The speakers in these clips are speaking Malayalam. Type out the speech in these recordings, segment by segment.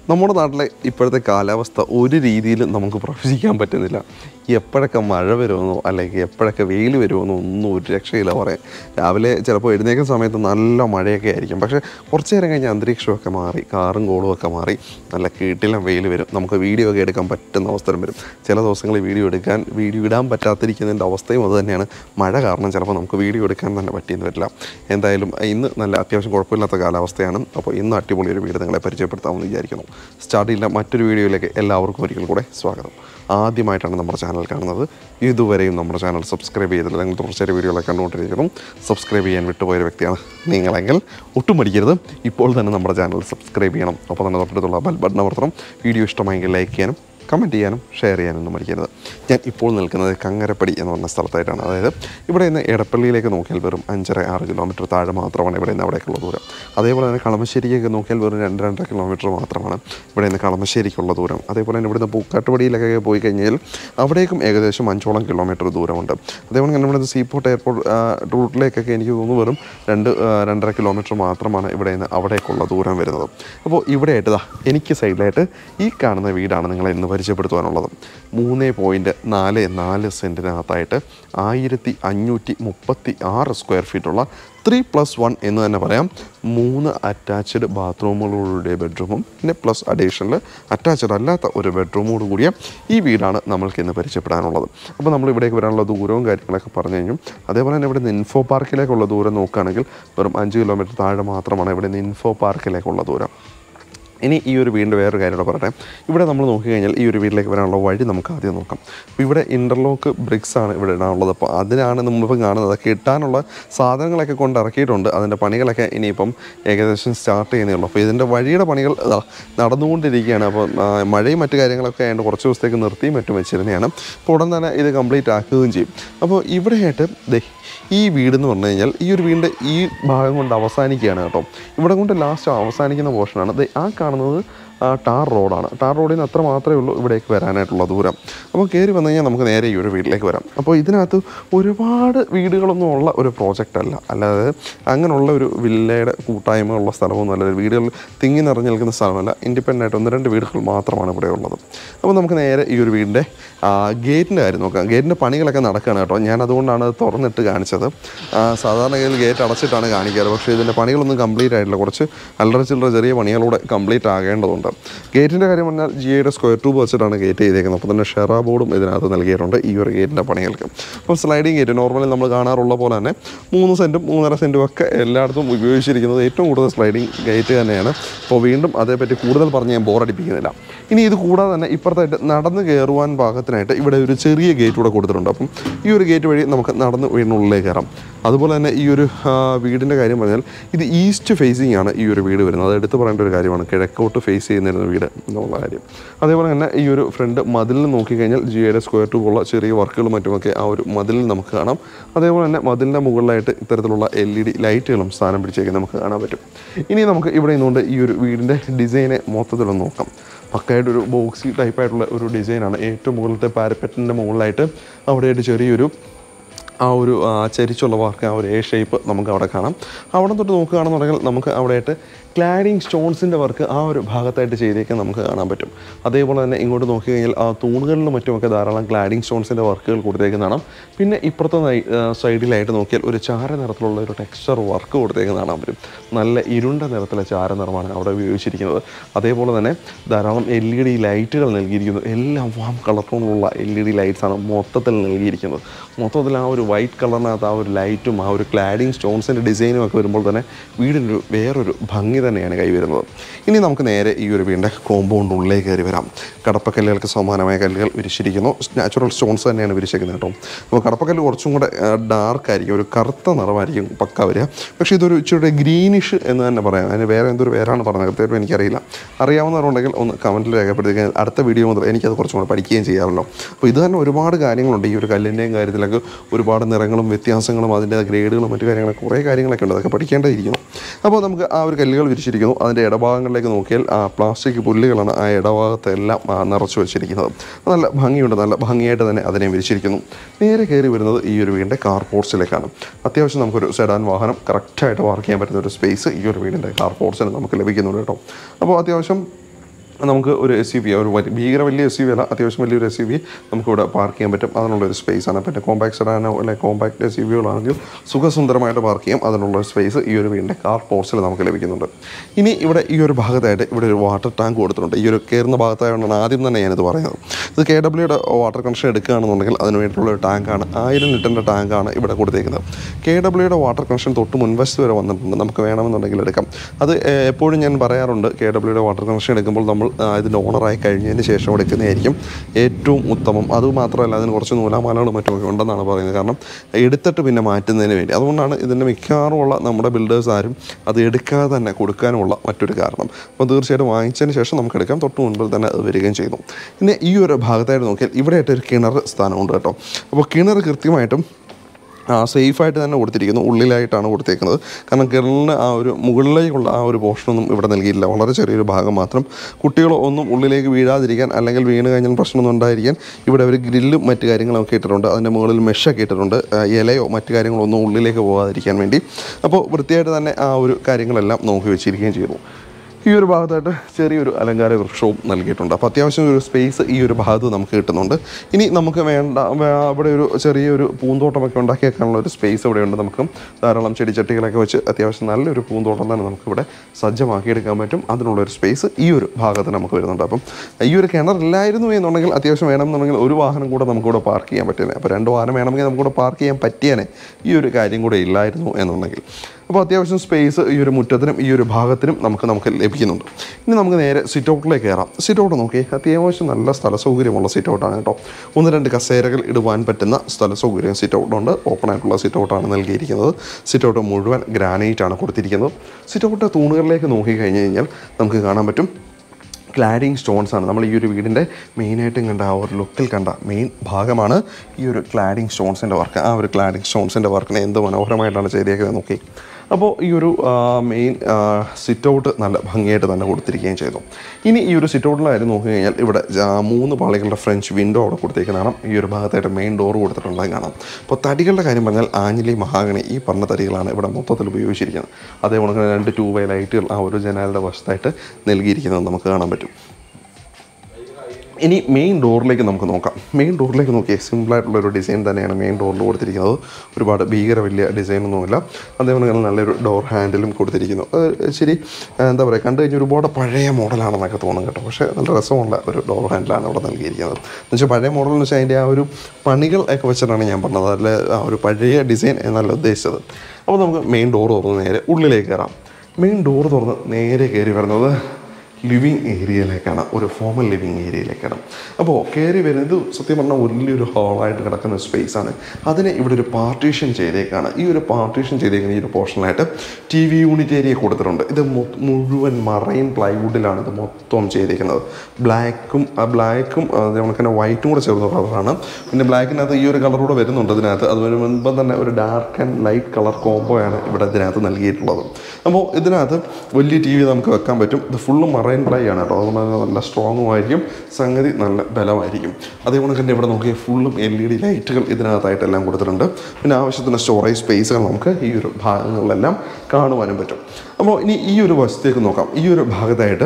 നമ്മുടെ നാട്ടിലെ ഇപ്പോഴത്തെ കാലാവസ്ഥ ഒരു രീതിയിലും നമുക്ക് പ്രവചിക്കാൻ പറ്റുന്നില്ല എപ്പോഴൊക്കെ മഴ വരുമെന്നോ അല്ലെങ്കിൽ എപ്പോഴൊക്കെ വെയിൽ വരുമെന്നോ ഒന്നും ഒരു രക്ഷയില്ല പറയാൻ രാവിലെ ചിലപ്പോൾ എഴുന്നേക്കുന്ന സമയത്ത് നല്ല മഴയൊക്കെ ആയിരിക്കും പക്ഷേ കുറച്ച് നേരം കഴിഞ്ഞ് അന്തരീക്ഷമൊക്കെ മാറി കാറും കോളും ഒക്കെ മാറി നല്ല കീട്ടിലും വെയിൽ വരും നമുക്ക് വീഡിയോ ഒക്കെ എടുക്കാൻ പറ്റുന്ന അവസരം വരും ചില ദിവസങ്ങളിൽ വീഡിയോ എടുക്കാൻ വീഡിയോ ഇടാൻ പറ്റാത്തിരിക്കുന്നതിൻ്റെ അവസ്ഥയും അത് തന്നെയാണ് മഴ കാരണം ചിലപ്പോൾ നമുക്ക് വീഡിയോ എടുക്കാൻ തന്നെ പറ്റിയെന്ന് വരില്ല എന്തായാലും ഇന്ന് നല്ല അത്യാവശ്യം കുഴപ്പമില്ലാത്ത കാലാവസ്ഥയാണ് അപ്പോൾ ഇന്ന് അടിപൊളി ഒരു വീഡിയോ നിങ്ങളെ പരിചയപ്പെടുത്താമെന്ന് വിചാരിക്കുന്നു സ്റ്റാർട്ട് ചെയ്യുന്ന മറ്റൊരു വീഡിയോയിലേക്ക് എല്ലാവർക്കും ഒരിക്കൽ കൂടെ സ്വാഗതം ആദ്യമായിട്ടാണ് നമ്മുടെ ചാനൽ കാണുന്നത് ഇതുവരെയും നമ്മുടെ ചാനൽ സബ്സ്ക്രൈബ് ചെയ്തില്ല നിങ്ങൾ തുടർച്ചയായ വീഡിയോകളൊക്കെ കണ്ടുകൊണ്ടിരിക്കുന്നു സബ്സ്ക്രൈബ് ചെയ്യാൻ വിട്ടുപോയൊരു വ്യക്തിയാണ് നിങ്ങളെങ്കിൽ ഒട്ടും മടിക്കരുത് ഇപ്പോൾ തന്നെ നമ്മുടെ ചാനൽ സബ്സ്ക്രൈബ് ചെയ്യണം അപ്പോൾ തന്നെ തൊട്ടടുത്തുള്ള ബെൽ ബട്ടൺ അമർത്തണം വീഡിയോ ഇഷ്ടമായെങ്കിൽ ലൈക്ക് ചെയ്യാനും കമൻറ്റ് ചെയ്യാനും ഷെയർ ചെയ്യാനൊന്നും മടിക്കരുത് ഞാൻ ഇപ്പോൾ നിൽക്കുന്നത് കങ്ങരപ്പടി എന്ന് പറഞ്ഞ സ്ഥലത്തായിട്ടാണ് അതായത് ഇവിടെ നിന്ന് എടപ്പള്ളിയിലേക്ക് നോക്കിയാൽ വെറും അഞ്ചര ആറ് കിലോമീറ്റർ താഴെ മാത്രമാണ് ഇവിടെ നിന്ന് അവിടേക്കുള്ള ദൂരം അതേപോലെ തന്നെ കളമശ്ശേരിക്കൊക്കെ നോക്കിയാൽ വെറും രണ്ട് രണ്ടര കിലോമീറ്റർ മാത്രമാണ് ഇവിടെ നിന്ന് കളമശ്ശേരിക്കുള്ള ദൂരം അതേപോലെ തന്നെ ഇവിടുന്ന് പൂക്കാട്ടുപടിയിലൊക്കെ പോയി കഴിഞ്ഞാൽ അവിടേക്കും ഏകദേശം അഞ്ചോളം കിലോമീറ്റർ ദൂരമുണ്ട് അതേപോലെ തന്നെ ഇവിടെ സീപോർട്ട് എയർപോർട്ട് റൂട്ടിലേക്കൊക്കെ എനിക്ക് തോന്നുന്നു വെറും രണ്ട് ആ, രണ്ടര കിലോമീറ്റർ മാത്രമാണ് ഇവിടെ നിന്ന് അവിടേക്കുള്ള ദൂരം വരുന്നത് അപ്പോൾ ഇവിടെ ആയിട്ട് ദാ എനിക്ക് സൈഡിലായിട്ട് ഈ കാണുന്ന വീടാണ് നിങ്ങളെ ഇന്ന് പരിചയപ്പെടുത്തുവാനുള്ളത് മൂന്ന് പോയിൻറ്റ് നാല് നാല് സെൻറ്റിനകത്തായിട്ട് ആയിരത്തി അഞ്ഞൂറ്റി മുപ്പത്തി ആറ് സ്ക്വയർ ഫീറ്റുള്ള ത്രീ പ്ലസ് വൺ എന്ന് തന്നെ പറയാം മൂന്ന് അറ്റാച്ച്ഡ് ബാത്റൂമുകളുടെ ബെഡ്റൂമും പിന്നെ പ്ലസ് അഡീഷണൽ അറ്റാച്ച്ഡ് അല്ലാത്ത ഒരു ബെഡ്റൂമോട് കൂടിയ ഈ വീടാണ് നമ്മൾക്ക് ഇന്ന് പരിചയപ്പെടാനുള്ളത് അപ്പോൾ നമ്മൾ ഇവിടേക്ക് വരാനുള്ള ദൂരവും കാര്യങ്ങളൊക്കെ പറഞ്ഞു കഴിഞ്ഞു അതേപോലെ തന്നെ ഇവിടെ നിന്ന് ഇൻഫോ പാർക്കിലേക്കുള്ള ദൂരം നോക്കുകയാണെങ്കിൽ വെറും അഞ്ച് കിലോമീറ്റർ താഴെ മാത്രമാണ് ഇവിടെ നിന്ന് ഇൻഫോ പാർക്കിലേക്കുള്ള ദൂരം ഇനി ഈ ഒരു വീടിൻ്റെ വേറൊരു കാര്യം കൂടെ പറയട്ടെ ഇവിടെ നമ്മൾ നോക്കിക്കഴിഞ്ഞാൽ ഈ ഒരു വീട്ടിലേക്ക് വരാനുള്ള വഴി നമുക്ക് ആദ്യം നോക്കാം അപ്പോൾ ഇവിടെ ഇൻ്റർലോക്ക് ബ്രിക്സ് ആണ് ഇവിടെ ഇടാനുള്ളത് അപ്പോൾ അതിനാണ് നമ്മളിപ്പോൾ കാണുന്നത് അതൊക്കെ ഇട്ടാനുള്ള സാധനങ്ങളൊക്കെ കൊണ്ട് ഇറക്കിയിട്ടുണ്ട് അതിൻ്റെ പണികളൊക്കെ ഇനിയിപ്പം ഏകദേശം സ്റ്റാർട്ട് ചെയ്യുന്നേ ഉള്ളൂ അപ്പോൾ ഇതിൻ്റെ വഴിയുടെ പണികൾ ദാ നടന്നുകൊണ്ടിരിക്കുകയാണ് അപ്പോൾ ആ, മഴയും മറ്റു കാര്യങ്ങളൊക്കെ ആയതുകൊണ്ട് കുറച്ച് ദിവസത്തേക്ക് നിർത്തിയും മറ്റും വെച്ചിരുന്നതാണ് അപ്പോൾ ഉടൻ തന്നെ ഇത് കംപ്ലീറ്റ് ആക്കുകയും ചെയ്യും അപ്പോൾ ഇവിടെയായിട്ട് ദേ ഈ വീടെന്ന് പറഞ്ഞു കഴിഞ്ഞാൽ ഈ ഒരു വീടിൻ്റെ ഈ ഭാഗം കൊണ്ട് അവസാനിക്കുകയാണ് കേട്ടോ ഇവിടെ കൊണ്ട് ലാസ്റ്റ് അവസാനിക്കുന്ന പോർഷനാണ് ദേ ആ കാണുന്നത് ആ ടാർ റോഡാണ് ടാർ റോഡിൽ നിന്ന് അത്ര മാത്രമേ ഉള്ളൂ ഇവിടേക്ക് വരാനായിട്ടുള്ള ദൂരം അപ്പോൾ കയറി വന്നു കഴിഞ്ഞാൽ നമുക്ക് നേരെ ഈ ഒരു വീട്ടിലേക്ക് വരാം അപ്പോൾ ഇതിനകത്ത് ഒരുപാട് വീടുകളൊന്നും ഉള്ള ഒരു പ്രോജക്റ്റ് അല്ല അല്ലാതെ അങ്ങനെയുള്ള ഒരു വില്ലയുടെ കൂട്ടായ്മ ഉള്ള സ്ഥലമൊന്നും അല്ല വീടുകൾ തിങ്ങി നിറഞ്ഞു നിൽക്കുന്ന സ്ഥലമല്ല ഇൻഡിപെൻഡൻ്റ് ആയിട്ട് ഒന്ന് രണ്ട് വീടുകൾ മാത്രമാണ് ഇവിടെ ഉള്ളത് അപ്പോൾ നമുക്ക് നേരെ ഈ ഒരു വീടിൻ്റെ ഗേറ്റിൻ്റെ കാര്യം നോക്കാം ഗേറ്റിൻ്റെ പണികളൊക്കെ നടക്കുകയാണ് കേട്ടോ ഞാൻ അതുകൊണ്ടാണ് അത് തുറന്നിട്ട് കാണിച്ചത് ആ, സാധാരണ ഗതിയിൽ ഗേറ്റ് അടച്ചിട്ടാണ് കാണിക്കാറ് പക്ഷേ ഇതിൻ്റെ പണികളൊന്നും കംപ്ലീറ്റ് ആയിട്ടില്ല കുറച്ച് അല്ലറ ചില്ലറ ചെറിയ പണികളൂടെ കംപ്ലീറ്റ് ആകേണ്ടതുണ്ട് ഗേറ്റിൻ്റെ കാര്യം പറഞ്ഞാൽ ജിയുടെ സ്ക്വയർ ട്യൂബ് വെച്ചിട്ടാണ് ഗേറ്റ് ചെയ്തേക്കുന്നത് അപ്പോൾ തന്നെ ഷെറ ബോർഡും ഇതിനകത്ത് നൽകിയിട്ടുണ്ട് ഈ ഒരു ഗേറ്റിൻ്റെ പണികൾക്ക് അപ്പോൾ സ്ലൈഡിങ് ഗേറ്റ് നോർമലി നമ്മൾ കാണാറുള്ള പോലെ തന്നെ മൂന്ന് സെൻറ്റും മൂന്നര സെൻറ്റും ഒക്കെ എല്ലായിടത്തും ഉപയോഗിച്ചിരിക്കുന്നത് ഏറ്റവും കൂടുതൽ സ്ലൈഡിങ് ഗേറ്റ് തന്നെയാണ് അപ്പോൾ വീണ്ടും അതേപ്പറ്റി കൂടുതൽ പറഞ്ഞ് ഞാൻ ബോറടിപ്പിക്കുന്നില്ല ഇനി ഇത് കൂടാതെ തന്നെ ഇപ്പുറത്തായിട്ട് നടന്ന് കയറുവാൻ പാകത്തിനായിട്ട് ഇവിടെ ഒരു ചെറിയ ഗേറ്റ് കൂടെ കൊടുത്തിട്ടുണ്ട് അപ്പം ഈ ഒരു ഗേറ്റ് വഴി നമുക്ക് നടന്ന് വീടിനുള്ളിലേക്ക് കയറാം അതുപോലെ തന്നെ ഈ ഒരു ആ, വീടിൻ്റെ കാര്യം പറഞ്ഞാൽ ഇത് ഈസ്റ്റ് ഫേസിങ് ആണ് ഈ ഒരു വീട് വരുന്നത് അത് എടുത്ത് പറയേണ്ട ഒരു കാര്യമാണ് കിഴക്കോട്ട് ഫേസ് ചെയ്യുന്നിരുന്ന വീട് എന്നുള്ള കാര്യം അതേപോലെ തന്നെ ഈ ഒരു ഫ്രണ്ട് മതിലിൽ നോക്കിക്കഴിഞ്ഞാൽ ജിയുടെ സ്ക്വയർ ട്യൂബുള്ള ചെറിയ വർക്കുകളും മറ്റുമൊക്കെ ആ ഒരു മതിലിൽ നമുക്ക് കാണാം അതേപോലെ തന്നെ മതിലിൻ്റെ മുകളിലായിട്ട് ഇത്തരത്തിലുള്ള എൽ ഇ ഡി ലൈറ്റുകളും സ്ഥാനം പിടിച്ചേക്ക് നമുക്ക് കാണാൻ പറ്റും ഇനി നമുക്ക് ഇവിടെ നിന്നുകൊണ്ട് ഈ ഒരു വീടിൻ്റെ ഡിസൈനെ മൊത്തത്തിലൊന്ന് നോക്കാം പക്കായിട്ടൊരു ബോക്സി ടൈപ്പായിട്ടുള്ള ഒരു ഡിസൈനാണ് ഏറ്റവും മുകളിലത്തെ പാരപ്പറ്റിൻ്റെ മുകളിലായിട്ട് അവിടെയായിട്ട് ചെറിയൊരു ആ ഒരു ആ, ചരിച്ചുള്ള വർക്ക് ആ ഒരു എ ഷേപ്പ് നമുക്ക് അവിടെ കാണാം അവിടെ തൊട്ട് നോക്കുകയാണെന്നുണ്ടെങ്കിൽ നമുക്ക് അവിടെയായിട്ട് ക്ലാഡിങ് സ്റ്റോൺസിൻ്റെ വർക്ക് ആ ഒരു ഭാഗത്തായിട്ട് ചെയ്തേക്കാൻ നമുക്ക് കാണാൻ പറ്റും അതേപോലെ തന്നെ ഇങ്ങോട്ട് നോക്കി കഴിഞ്ഞാൽ ആ തൂണുകളിലും മറ്റുമൊക്കെ ധാരാളം ക്ലാഡിങ് സ്റ്റോൺസിൻ്റെ വർക്കുകൾ കൊടുത്തേക്ക് കാണാം പിന്നെ ഇപ്പുറത്തെ നൈ- ആ, സൈഡിലായിട്ട് നോക്കിയാൽ ഒരു ചാര നിറത്തിലുള്ള ഒരു ടെക്സ്ചർ വർക്ക് കൊടുത്തേക്ക് കാണാൻ പറ്റും നല്ല ഇരുണ്ട നിറത്തിലെ ചാര നിറമാണ് അവിടെ ഉപയോഗിച്ചിരിക്കുന്നത് അതേപോലെ തന്നെ ധാരാളം എൽ ഇ ഡി ലൈറ്റുകൾ നൽകിയിരിക്കുന്നു എല്ലാം വാം കളർഫുള്ളുള്ള എൽ ഇ ഡി ലൈറ്റ്സാണ് മൊത്തത്തിൽ നൽകിയിരിക്കുന്നത് മൊത്തത്തിൽ ആ ഒരു വൈറ്റ് കളറിനകത്ത് ആ ഒരു ലൈറ്റും ആ ഒരു ക്ലാഡിങ് സ്റ്റോൺസിൻ്റെ ഡിസൈനും ഒക്കെ വരുമ്പോൾ തന്നെ വീടിനൊരു വേറൊരു ഭംഗി തന്നെയാണ് കൈവരുന്നത് ഇനി നമുക്ക് നേരെ ഈ ഒരു വീടിൻ്റെ കോമ്പൗണ്ട് ഉള്ളിലേക്ക് കയറി വരാം കടപ്പക്കല്ലുകൾക്ക് സമാനമായ കല്ലുകൾ വിരിച്ചിരിക്കുന്നു നാച്ചുറൽ സ്റ്റോൺസ് തന്നെയാണ് വിരിച്ചിരിക്കുന്നത് കേട്ടോ അപ്പോൾ കടപ്പക്കല്ല് കുറച്ചും കൂടെ ഡാർക്ക് ആയിരിക്കും ഒരു കറുത്ത നിറമായിരിക്കും പക്ക വരിക പക്ഷേ ഇതൊരു ഇച്ചിരി ഗ്രീനിഷ് എന്ന് തന്നെ പറയാം അതിന് വേറെ എന്തൊരു പേരാണ് പറഞ്ഞത് കൃത്യമായിട്ടും എനിക്കറിയില്ല അറിയാവുന്നവരുണ്ടെങ്കിൽ ഒന്ന് കമൻറ്റിൽ രേഖപ്പെടുത്തി അടുത്ത വീഡിയോ മുതൽ എനിക്കത് കുറച്ചും കൂടെ പഠിക്കുകയും ചെയ്യാമല്ലോ അപ്പോൾ ഇത് തന്നെ ഒരുപാട് കാര്യങ്ങളുണ്ട് ഈ ഒരു കല്ലിൻ്റെയും കാര്യത്തിലൊക്കെ ഒരുപാട് നിറങ്ങളും വ്യത്യാസങ്ങളും അതിൻ്റെ ഗ്രേഡുകളും മറ്റു കാര്യങ്ങളൊക്കെ കുറേ കാര്യങ്ങളൊക്കെ ഉണ്ട് അതൊക്കെ പഠിക്കേണ്ടതിരിക്കുന്നു അപ്പോൾ നമുക്ക് ആ ഒരു കല്ലുകൾ വിരിച്ചിരിക്കുന്നു അതിൻ്റെ ഇടഭാഗങ്ങളിലേക്ക് നോക്കിയാൽ ആ പ്ലാസ്റ്റിക് പുല്ലുകളാണ് ആ ഇടഭാഗത്തെല്ലാം ആ, നിറച്ചു വെച്ചിരിക്കുന്നത് നല്ല ഭംഗിയുണ്ട് നല്ല ഭംഗിയായിട്ട് തന്നെ അതിനെ വിരിച്ചിരിക്കുന്നു നേരെ കയറി വരുന്നത് ഈ ഒരു വീടിൻ്റെ കാർ പോർട്സിലേക്കാണ് അത്യാവശ്യം നമുക്കൊരു സെഡാൻ വാഹനം കറക്റ്റായിട്ട് പാർക്ക് ചെയ്യാൻ പറ്റുന്ന ഒരു സ്പേസ് ഈ ഒരു വീടിൻ്റെ കാർ പോർട്സിന് നമുക്ക് ലഭിക്കുന്നുണ്ട് കേട്ടോ അപ്പോൾ അത്യാവശ്യം നമുക്ക് ഒരു എസ് യു വി ഒരു വലിയ ഭീകര വലിയ എസ് യു വി അല്ല അത്യാവശ്യം വലിയൊരു എസ് യു വി നമുക്കിവിടെ പാർക്ക് ചെയ്യാൻ പറ്റും അതിനുള്ള ഒരു സ്പേസ് ആണ് പിന്നെ കോമ്പാക്ട് സെഡാനോ അല്ലെങ്കിൽ കോമ്പാക്ട് എസ് യു വികളാണെങ്കിൽ സുഖസുന്ദരമായിട്ട് പാർക്ക് ചെയ്യാം അതിനുള്ള ഒരു സ്പേസ് ഈ ഒരു വീടിൻ്റെ കാർ പോർച്ചിൽ നമുക്ക് ലഭിക്കുന്നുണ്ട് ഇനി ഇവിടെ ഈ ഒരു ഭാഗത്തായിട്ട് ഇവിടെ ഒരു വാട്ടർ ടാങ്ക് കൊടുത്തിട്ടുണ്ട് ഈ ഒരു കയറുന്ന ഭാഗത്തായതുകൊണ്ടാണ് ആദ്യം തന്നെ ഞാനിത് പറയുന്നത് ഇത് കെ ഡബ്ല്യൂയുടെ വാട്ടർ കണക്ഷൻ എടുക്കുകയാണെന്നുണ്ടെങ്കിൽ അതിന് വേണ്ടിയിട്ടുള്ള ഒരു ടാങ്കാണ് ആയിരം ലിറ്ററിൻ്റെ ടാങ്കാണ് ഇവിടെ കൊടുത്തേക്കുന്നത് കെ ഡബ്ല്യൂയുടെ വാട്ടർ കണക്ഷൻ തൊട്ട് മുൻവശത്ത് വരെ വന്നിട്ടുണ്ട് നമുക്ക് വേണമെന്നുണ്ടെങ്കിൽ എടുക്കാം അത് ഏഹ്, എപ്പോഴും ഞാൻ പറയാറുണ്ട് കെ ഡബ്ല്യൂയുടെ വാട്ടർ കണക്ഷൻ എടുക്കുമ്പോൾ നമ്മൾ ആ, ഇതിൻ്റെ ഓണറായി കഴിഞ്ഞതിന് ശേഷം എടുക്കുന്നതായിരിക്കും ഏറ്റവും ഉത്തമം അതുമാത്രമല്ല അതിന് കുറച്ച് നൂലാമാലകളും മറ്റുമൊക്കെ ഉണ്ടെന്നാണ് പറയുന്നത് കാരണം എടുത്തിട്ട് പിന്നെ മാറ്റുന്നതിന് വേണ്ടി അതുകൊണ്ടാണ് ഇതിൻ്റെ മിക്കവാറുമുള്ള നമ്മുടെ ബിൽഡേഴ്സ് ആരും അത് എടുക്കാതെ തന്നെ കൊടുക്കാനുമുള്ള മറ്റൊരു കാരണം അപ്പോൾ തീർച്ചയായിട്ടും വാങ്ങിച്ചതിന് ശേഷം നമുക്ക് എടുക്കാം തൊട്ട് മുൻപിൽ തന്നെ അത് വരികയും ചെയ്യുന്നു പിന്നെ ഈ ഒരു ഭാഗത്തായിട്ട് നോക്കിയാൽ ഇവിടെയായിട്ട് ഒരു കിണർ സ്ഥാനമുണ്ട് കേട്ടോ അപ്പോൾ കിണർ കൃത്യമായിട്ടും സേഫായിട്ട് തന്നെ കൊടുത്തിരിക്കുന്നു ഉള്ളിലായിട്ടാണ് കൊടുത്തേക്കുന്നത് കാരണം കിണറിന് ആ ഒരു മുകളിലേക്കുള്ള ആ ഒരു പോർഷനൊന്നും ഇവിടെ നൽകിയില്ല വളരെ ചെറിയൊരു ഭാഗം മാത്രം കുട്ടികൾ ഒന്നും ഉള്ളിലേക്ക് വീഴാതിരിക്കാൻ അല്ലെങ്കിൽ വീണ് കഴിഞ്ഞാൽ പ്രശ്നമൊന്നും ഉണ്ടായിരിക്കാൻ ഇവിടെ ഒരു ഗ്രില്ലും മറ്റു കാര്യങ്ങളൊക്കെ ഇട്ടിട്ടുണ്ട് അതിൻ്റെ മുകളിൽ മെഷൊക്കെ ഇട്ടിട്ടുണ്ട് ആ, ഇലയോ മറ്റു കാര്യങ്ങളോ ഒന്നും ഉള്ളിലേക്ക് പോകാതിരിക്കാൻ വേണ്ടി അപ്പോൾ വൃത്തിയായിട്ട് തന്നെ ആ ഒരു കാര്യങ്ങളെല്ലാം നോക്കി വെച്ചിരിക്കുകയും ചെയ്തു ഈ ഒരു ഭാഗത്തായിട്ട് ചെറിയൊരു അലങ്കാര വൃക്ഷവും നൽകിയിട്ടുണ്ട് അപ്പോൾ അത്യാവശ്യം ഒരു സ്പേസ് ഈ ഒരു ഭാഗത്ത് നമുക്ക് കിട്ടുന്നുണ്ട് ഇനി നമുക്ക് വേണ്ട വേ- അവിടെ ഒരു ചെറിയൊരു പൂന്തോട്ടമൊക്കെ ഉണ്ടാക്കി വെക്കാനുള്ള ഒരു സ്പേസ് ഇവിടെ ഉണ്ട് നമുക്ക് ധാരാളം ചെടിച്ചട്ടികളൊക്കെ വെച്ച് അത്യാവശ്യം നല്ലൊരു പൂന്തോട്ടം തന്നെ നമുക്കിവിടെ സജ്ജമാക്കി എടുക്കാൻ പറ്റും അതിനുള്ള ഒരു സ്പേസ് ഈ ഒരു ഭാഗത്ത് നമുക്ക് വരുന്നുണ്ട് അപ്പം ഈ ഒരു കിണറില്ലായിരുന്നു എന്നുണ്ടെങ്കിൽ അത്യാവശ്യം വേണമെന്നുണ്ടെങ്കിൽ ഒരു വാഹനം കൂടെ നമുക്കിവിടെ പാർക്ക് ചെയ്യാൻ പറ്റിയേനെ അപ്പോൾ രണ്ട് വാഹനം വേണമെങ്കിൽ നമുക്കിവിടെ പാർക്ക് ചെയ്യാൻ പറ്റിയേനെ ഈ ഒരു കാര്യം കൂടെ ഇല്ലായിരുന്നു എന്നുണ്ടെങ്കിൽ അപ്പോൾ അത്യാവശ്യം സ്പേസ് ഈ ഒരു മുറ്റത്തിനും ഈ ഒരു ഭാഗത്തിനും നമുക്ക് നമുക്ക് ലഭിക്കുന്നുണ്ട് ഇനി നമുക്ക് നേരെ സിറ്റ് ഔട്ടിലേക്ക് കയറാം സിറ്റ് ഔട്ട് നോക്കി അത്യാവശ്യം നല്ല സ്ഥല സൗകര്യമുള്ള സിറ്റ് ഔട്ടാണ് കേട്ടോ ഒന്ന് രണ്ട് കസേരകൾ ഇടുവാൻ പറ്റുന്ന സ്ഥല സൗകര്യം സിറ്റ് ഔട്ടുണ്ട് ഓപ്പൺ ആയിട്ടുള്ള സിറ്റ് ഔട്ടാണ് നൽകിയിരിക്കുന്നത് സിറ്റ് ഔട്ട് മുഴുവൻ ഗ്രാനൈറ്റ് ആണ് കൊടുത്തിരിക്കുന്നത് സിറ്റ് ഔട്ട് തൂണുകളിലേക്ക് നോക്കി കഴിഞ്ഞ് കഴിഞ്ഞാൽ നമുക്ക് കാണാൻ പറ്റും ക്ലാഡിങ് സ്റ്റോൺസ് ആണ് നമ്മൾ ഈ ഒരു വീടിൻ്റെ മെയിനായിട്ടും കണ്ട ആ ഒരു ലുക്കിൽ കണ്ട മെയിൻ ഭാഗമാണ് ഈ ഒരു ക്ലാഡിങ് സ്റ്റോൺസിൻ്റെ വർക്ക് ആ ഒരു ക്ലാഡിങ് സ്റ്റോൺസിൻ്റെ വർക്കിനെ എന്ത് മനോഹരമായിട്ടാണ് ചെയ്തേക്കുന്നത് നോക്കി അപ്പോൾ ഈ ഒരു മെയിൻ സിറ്റ് ഔട്ട് നല്ല ഭംഗിയായിട്ട് തന്നെ കൊടുത്തിരിക്കുകയും ചെയ്തു ഇനി ഈ ഒരു സിറ്റ് ഔട്ടിൻ്റെ കാര്യം നോക്കി കഴിഞ്ഞാൽ ഇവിടെ ആ, മൂന്ന് പാളികളുടെ ഫ്രഞ്ച് വിൻഡോ അവിടെ കൊടുത്തേക്കുന്ന കാണാം ഈ ഒരു ഭാഗത്തായിട്ട് മെയിൻ ഡോർ കൊടുത്തിട്ടുള്ളത് കാണാം അപ്പോൾ തടികളുടെ കാര്യം പറഞ്ഞാൽ ആഞ്ഞിലി മഹാഗണി ഈ പറഞ്ഞ തടികളാണ് ഇവിടെ മൊത്തത്തിൽ ഉപയോഗിച്ചിരിക്കുന്നത് അതേപോലെ തന്നെ രണ്ട് ടൂ വേ ലൈറ്റുകൾ ആ ഒരു ജനാലിൻ്റെ വശത്തായിട്ട് നൽകിയിരിക്കുന്നത് നമുക്ക് കാണാൻ പറ്റും ഇനി മെയിൻ ഡോറിലേക്ക് നമുക്ക് നോക്കാം മെയിൻ ഡോറിലേക്ക് നോക്കിയാൽ സിമ്പിളായിട്ടുള്ള ഒരു ഡിസൈൻ തന്നെയാണ് മെയിൻ ഡോറിൽ കൊടുത്തിരിക്കുന്നത് ഒരുപാട് ഭീകര വലിയ ഡിസൈനൊന്നുമില്ല അതേപോലെ തന്നെ നല്ലൊരു ഡോർ ഹാൻഡിലും കൊടുത്തിരിക്കുന്നു അത് ശരി ആ, എന്താ പറയുക കണ്ടു കഴിഞ്ഞാൽ ഒരുപാട് പഴയ മോഡലാണെന്നൊക്കെ തോന്നും കേട്ടോ പക്ഷേ നല്ല രസമുള്ള ഒരു ഡോർ ഹാൻഡിലാണ് ഇവിടെ നൽകിയിരിക്കുന്നത് എന്ന് വെച്ചാൽ പഴയ മോഡൽ എന്ന് വെച്ചാൽ അതിൻ്റെ ആ ഒരു പണികൾ ഒക്കെ വെച്ചിട്ടാണ് ഞാൻ പറഞ്ഞത് അതിൽ ആ ഒരു പഴയ ഡിസൈൻ എന്നല്ല ഉദ്ദേശിച്ചത് അപ്പോൾ നമുക്ക് മെയിൻ ഡോർ തുറന്ന് നേരെ ഉള്ളിലേക്ക് കയറാം മെയിൻ ഡോർ തുറന്ന് നേരെ കയറി വരുന്നത് ലിവിങ് ഏരിയയിലേക്കാണ് ഒരു ഫോമൽ ലിവിങ് ഏരിയയിലേക്കാണ് അപ്പോൾ കയറി വരുന്നത് സത്യം പറഞ്ഞാൽ വലിയൊരു ഹാളായിട്ട് കിടക്കുന്ന സ്പേസ് ആണ് അതിനെ ഇവിടെ ഒരു പാർട്ടീഷൻ ചെയ്തേക്കാണ് ഈ ഒരു പാർട്ടീഷൻ ചെയ്തേക്കുന്ന ഈ ഒരു പോർഷനിലായിട്ട് ടി വി യൂണിറ്റ് ഏരിയ കൊടുത്തിട്ടുണ്ട് ഇത് മൊ- മുഴുവൻ മറൈൻ പ്ലൈവുഡിലാണ് ഇത് മൊത്തം ചെയ്തേക്കുന്നത് ബ്ലാക്കും ആ ബ്ലാക്കും അതേപോലെ തന്നെ വൈറ്റും കൂടെ ചേർന്ന കളറാണ് പിന്നെ ബ്ലാക്കിനകത്ത് ഈ ഒരു കളർ കൂടെ വരുന്നുണ്ട് ഇതിനകത്ത് അതുപോലെ മുൻപ് തന്നെ ഒരു ഡാർക്ക് ആൻഡ് ലൈറ്റ് കളർ കോംബോയാണ് ഇവിടെ ഇതിനകത്ത് നൽകിയിട്ടുള്ളത് അപ്പോൾ ഇതിനകത്ത് വലിയ ടി വി നമുക്ക് വെക്കാൻ പറ്റും ഇത് ഫുള്ള് മറൈൻ പ്ലൈ ആണ് കേട്ടോ അതുകൊണ്ട് തന്നെ നല്ല സ്ട്രോങ്ങും ആയിരിക്കും സംഗതി നല്ല ബലമായിരിക്കും അതേപോലെ തന്നെ ഇവിടെ നോക്കിയാൽ ഫുള്ളും എൽ ഇ ഡി ലൈറ്റുകൾ ഇതിനകത്തായിട്ടെല്ലാം കൊടുത്തിട്ടുണ്ട് പിന്നെ ആവശ്യത്തിന് സ്റ്റോറേജ് സ്പേസുകൾ നമുക്ക് ഈ ഒരു ഭാഗങ്ങളിലെല്ലാം കാണുവാനും പറ്റും അപ്പോൾ ഇനി ഈ ഒരു വശത്തേക്ക് നോക്കാം ഈ ഒരു ഭാഗത്തായിട്ട്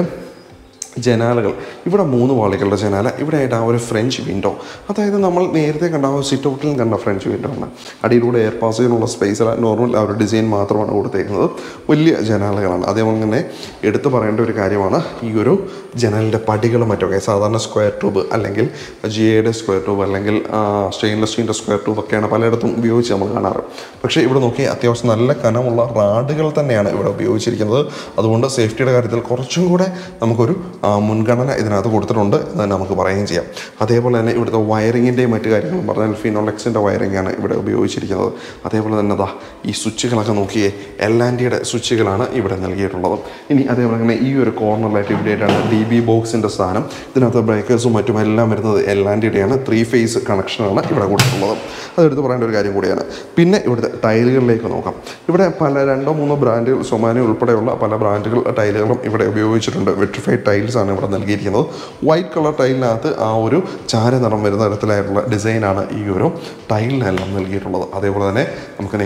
ജനാലകൾ ഇവിടെ മൂന്ന് വാളികളുടെ ജനാല ഇവിടെ ആയിട്ട് ആ ഒരു ഫ്രഞ്ച് വിൻഡോ അതായത് നമ്മൾ നേരത്തെ കണ്ട ആ സിറ്റ് ഔട്ടിൽ കണ്ട ഫ്രഞ്ച് വിൻഡോ ആണ് അടിയിലൂടെ എയർ പാസ് ചെയ്യാനുള്ള സ്പേസ് നോർമൽ ആ ഒരു ഡിസൈൻ മാത്രമാണ് കൊടുത്തേക്കുന്നത് വലിയ ജനാലകളാണ് അതേപോലെ തന്നെ എടുത്തു പറയേണ്ട ഒരു കാര്യമാണ് ഈ ഒരു ജനലിൻ്റെ പടികളും മറ്റൊക്കെ സാധാരണ സ്ക്വയർ ട്യൂബ് അല്ലെങ്കിൽ ജി എയുടെ സ്ക്വയർ ട്യൂബ് അല്ലെങ്കിൽ സ്റ്റെയിൻലെസ് സ്റ്റീലിൻ്റെ സ്ക്വയർ ട്യൂബ് ഒക്കെയാണ് പലയിടത്തും ഉപയോഗിച്ച് നമ്മൾ കാണാറ് പക്ഷേ ഇവിടെ നോക്കി അത്യാവശ്യം നല്ല കനമുള്ള റാഡുകൾ തന്നെയാണ് ഇവിടെ ഉപയോഗിച്ചിരിക്കുന്നത് അതുകൊണ്ട് സേഫ്റ്റിയുടെ കാര്യത്തിൽ കുറച്ചും കൂടെ നമുക്കൊരു ആ, മുൻഗണന ഇതിനകത്ത് കൊടുത്തിട്ടുണ്ട് എന്ന് തന്നെ നമുക്ക് പറയുകയും ചെയ്യാം അതേപോലെ തന്നെ ഇവിടുത്തെ വയറിങ്ങിൻ്റെയും മറ്റു കാര്യങ്ങളും പറഞ്ഞാൽ ഫിനോളെക്സിൻ്റെ വയറിങ്ങാണ് ഇവിടെ ഉപയോഗിച്ചിരിക്കുന്നത് അതേപോലെ തന്നെ ദാ ഈ സ്വിച്ചുകളൊക്കെ നോക്കിയേ എൽ ആൻഡിയുടെ സ്വിച്ചുകളാണ് ഇവിടെ നൽകിയിട്ടുള്ളത് ഇനി അതേപോലെ തന്നെ ഈ ഒരു കോർണറിലായിട്ട് ഇവിടെയായിട്ടാണ് ഡി ബി ബോക്സിൻ്റെ സ്ഥാനം ഇതിനകത്ത് ബ്രേക്കേഴ്സും മറ്റും എല്ലാം വരുന്നത് എൽ ആൻഡിയുടെയാണ് ത്രീ ഫേസ് കണക്ഷനാണ് ഇവിടെ കൊടുത്തിട്ടുള്ളത് അതെടുത്ത് പറയേണ്ട ഒരു കാര്യം കൂടിയാണ് പിന്നെ ഇവിടുത്തെ ടൈലുകളിലേക്ക് നോക്കാം ഇവിടെ പല രണ്ടോ മൂന്നോ ബ്രാൻഡുകൾ സൊമാനി ഉൾപ്പെടെയുള്ള പല ബ്രാൻഡുകൾ ടൈലുകളും ഇവിടെ ഉപയോഗിച്ചിട്ടുണ്ട് വെട്രിഫൈഡ് ടൈൽസ് ആണ് ഇവിടെ നൽകിയിരിക്കുന്നത് വൈറ്റ് കളർ ടൈലിനകത്ത് ആ ഒരു ചാരനിറം വരുന്ന തരത്തിലായിട്ടുള്ള ഡിസൈനാണ് ഈ ഒരു ടൈലിനെല്ലാം നൽകിയിട്ടുള്ളത് അതേപോലെ തന്നെ നമുക്ക് നേരെ സി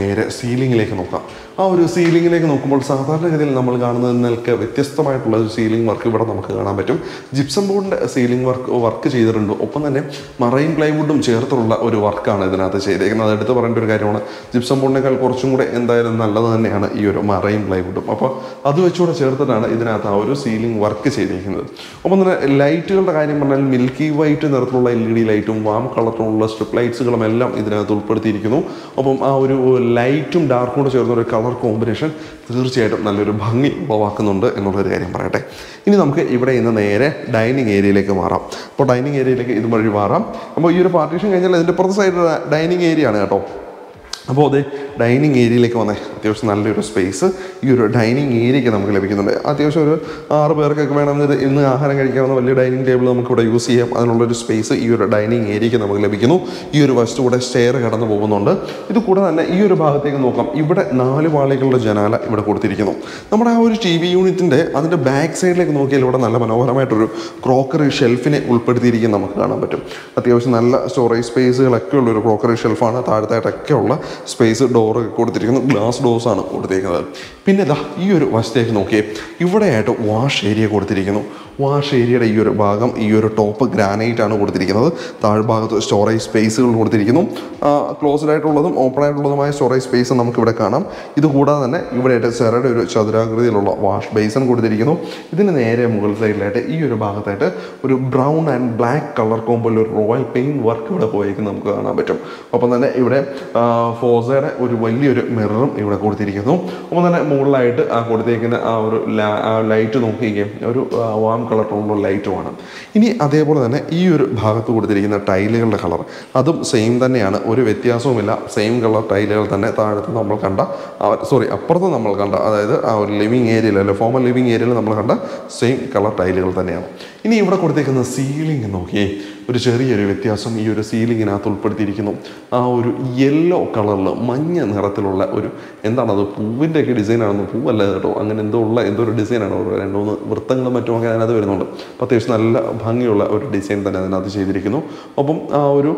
സീലിങ്ങിലേക്ക് നോക്കാം ആ ഒരു സീലിങ്ങിലേക്ക് നോക്കുമ്പോൾ സാധാരണഗതിയിൽ നമ്മൾ കാണുന്നതിൽ നിന്നൊക്കെ വ്യത്യസ്തമായിട്ടുള്ള ഒരു സീലിംഗ് വർക്ക് ഇവിടെ നമുക്ക് കാണാൻ പറ്റും ജിപ്സം ബോർഡിൻ്റെ സീലിംഗ് വർക്ക് വർക്ക് ചെയ്തിട്ടുണ്ട് ഒപ്പം തന്നെ മറൈൻ പ്ലൈവുഡും ചേർത്തുള്ള ഒരു വർക്കാണ് ഇതിനകത്ത് ചെയ്തേക്കുന്നത് അത് എടുത്ത് പറയേണ്ട ഒരു കാര്യമാണ് ജിപ്സം ബോർഡിനേക്കാൾ കുറച്ചും കൂടെ എന്തായാലും നല്ലത് തന്നെയാണ് ഈ ഒരു മറൈൻ പ്ലൈവുഡും അപ്പോൾ അത് വെച്ചുകൂടെ ചേർത്തിട്ടാണ് ഇതിനകത്ത് ആ ഒരു സീലിംഗ് വർക്ക് ചെയ്തിരിക്കുന്നത് ഒപ്പം തന്നെ ലൈറ്റുകളുടെ കാര്യം പറഞ്ഞാൽ മിൽക്കി വൈറ്റ് നിറത്തിലുള്ള എൽ ഇ ഡി ലൈറ്റും വാം കളറിലുള്ള സ്ട്രിപ്പ് ലൈറ്റ്സുകളും എല്ലാം ഇതിനകത്ത് ഉൾപ്പെടുത്തിയിരിക്കുന്നു അപ്പം ആ ഒരു ലൈറ്റും ഡാർക്കും കൂടെ ചേർന്ന ഒരു കളർ കോമ്പിനേഷൻ തീർച്ചയായിട്ടും നല്ലൊരു ഭംഗി ഉളവാക്കുന്നുണ്ട് എന്നുള്ളൊരു കാര്യം പറയട്ടെ ഇനി നമുക്ക് ഇവിടെ ഇന്ന് നേരെ ഡൈനിങ് ഏരിയയിലേക്ക് മാറാം അപ്പോൾ ഡൈനിങ് ഏരിയയിലേക്ക് ഇതുവഴി മാറാം അപ്പോൾ ഈ ഒരു പാർട്ടീഷൻ കഴിഞ്ഞാൽ ഇതിൻ്റെ പുറത്ത് സൈഡ് ഡൈനിങ് ഏരിയ ആണ് കേട്ടോ അപ്പോൾ അതെ ഡൈനിങ് ഏരിയയിലേക്ക് വന്നേ അത്യാവശ്യം നല്ലൊരു സ്പേസ് ഈ ഒരു ഡൈനിങ് ഏരിയയ്ക്ക് നമുക്ക് ലഭിക്കുന്നുണ്ട് അത്യാവശ്യം ഒരു ആറ് പേർക്കൊക്കെ വേണമെങ്കിൽ ഇന്ന് ആഹാരം കഴിക്കാവുന്ന വലിയ ഡൈനിങ് ടേബിൾ നമുക്ക് ഇവിടെ യൂസ് ചെയ്യാം അതിനുള്ളൊരു സ്പേസ് ഈ ഒരു ഡൈനിങ് ഏരിയയ്ക്ക് നമുക്ക് ലഭിക്കുന്നു ഈ ഒരു വശത്തു കൂടെ സ്റ്റെയർ കടന്നു പോകുന്നുണ്ട് ഇത് കൂടെ തന്നെ ഈ ഒരു ഭാഗത്തേക്ക് നോക്കാം ഇവിടെ നാല് പാളികളുടെ ജനാല ഇവിടെ കൊടുത്തിരിക്കുന്നു നമ്മുടെ ആ ഒരു ടി വി യൂണിറ്റിൻ്റെ അതിൻ്റെ ബാക്ക് സൈഡിലേക്ക് നോക്കിയാൽ ഇവിടെ നല്ല മനോഹരമായിട്ടൊരു ക്രോക്കറി ഷെൽഫിനെ ഉൾപ്പെടുത്തിയിരിക്കുന്നത് നമുക്ക് കാണാൻ പറ്റും അത്യാവശ്യം നല്ല സ്റ്റോറേജ് സ്പേസുകളൊക്കെ ഉള്ള ഒരു ക്രോക്കറി ഷെൽഫാണ് താഴത്തായിട്ടൊക്കെ ഉള്ള സ്പേസ് ഡോറ് കൊടുത്തിരിക്കുന്നത് ഗ്ലാസ് ഡോർസ് ആണ് കൊടുത്തിരിക്കുന്നത് പിന്നെ ഇതാ ഈ ഒരു വശത്തേക്ക് നോക്കിയേ ഇവിടെയായിട്ട് വാഷ് ഏരിയ കൊടുത്തിരിക്കുന്നു വാഷ് ഏരിയയുടെ ഈ ഒരു ഭാഗം ഈ ഒരു ടോപ്പ് ഗ്രാനൈറ്റ് ആണ് കൊടുത്തിരിക്കുന്നത് താഴ്ഭാഗത്ത് സ്റ്റോറേജ് സ്പേസുകൾ കൊടുത്തിരിക്കുന്നു ക്ലോസ്ഡ് ആയിട്ടുള്ളതും ഓപ്പൺ ആയിട്ടുള്ളതുമായ സ്റ്റോറേജ് സ്പേസ് നമുക്ക് ഇവിടെ കാണാം ഇത് കൂടാതെ തന്നെ ഇവിടെയായിട്ട് സെറയുടെ ഒരു ചതുരാകൃതിയിലുള്ള വാഷ് ബേസൺ കൊടുത്തിരിക്കുന്നു ഇതിന് നേരെ മുകൾ സൈഡിലായിട്ട് ഈ ഒരു ഭാഗത്തായിട്ട് ഒരു ബ്രൗൺ ആൻഡ് ബ്ലാക്ക് കളർ കോമ്പിൽ ഒരു റോയൽ പെയിൻറ് വർക്ക് ഇവിടെ പോയിരിക്കുന്നത് നമുക്ക് കാണാൻ പറ്റും ഒപ്പം തന്നെ ഇവിടെ ഫോസയുടെ ഒരു വലിയൊരു മിററും ഇവിടെ കൊടുത്തിരിക്കുന്നു ഒപ്പം തന്നെ മുകളിലായിട്ട് ആ കൊടുത്തിരിക്കുന്ന ആ ഒരു ലൈറ്റ് നോക്കിയിരിക്കും ഒരു വാം കളറുള്ള ലൈറ്റുമാണ് ഇനി അതേപോലെ തന്നെ ഈ ഒരു ഭാഗത്ത് കൊടുത്തിരിക്കുന്ന ടൈലുകളുടെ കളർ അതും സെയിം തന്നെയാണ് ഒരു വ്യത്യാസവുമില്ല സെയിം കളർ ടൈലുകൾ തന്നെ താഴത്ത് നമ്മൾ കണ്ട സോറി അപ്പുറത്ത് നമ്മൾ കണ്ട അതായത് ആ ഒരു ലിവിങ് ഏരിയയിൽ അല്ലെ ഫോമൽ ലിവിങ് ഏരിയയിൽ നമ്മൾ കണ്ട സെയിം കളർ ടൈലുകൾ തന്നെയാണ് ഇനി ഇവിടെ കൊടുത്തേക്കുന്ന സീലിംഗ് നോക്കിയേ ഒരു ചെറിയൊരു വ്യത്യാസം ഈ ഒരു സീലിങ്ങിനകത്ത് ഉൾപ്പെടുത്തിയിരിക്കുന്നു ആ ഒരു യെല്ലോ കളറിൽ മഞ്ഞ നിറത്തിലുള്ള ഒരു എന്താണത് പൂവിൻ്റെ ഒക്കെ ഡിസൈനാണെന്ന് പൂവല്ല കേട്ടോ അങ്ങനെ എന്തോ ഉള്ള എന്തോ ഒരു ഡിസൈനാണ് ഒരു രണ്ട് മൂന്ന് വൃത്തങ്ങളും മറ്റുമൊക്കെ അതിനകത്ത് വരുന്നുണ്ട് അപ്പോൾ അത്യാവശ്യം നല്ല ഭംഗിയുള്ള ഒരു ഡിസൈൻ തന്നെ അതിനകത്ത് ചെയ്തിരിക്കുന്നു ഒപ്പം ആ ഒരു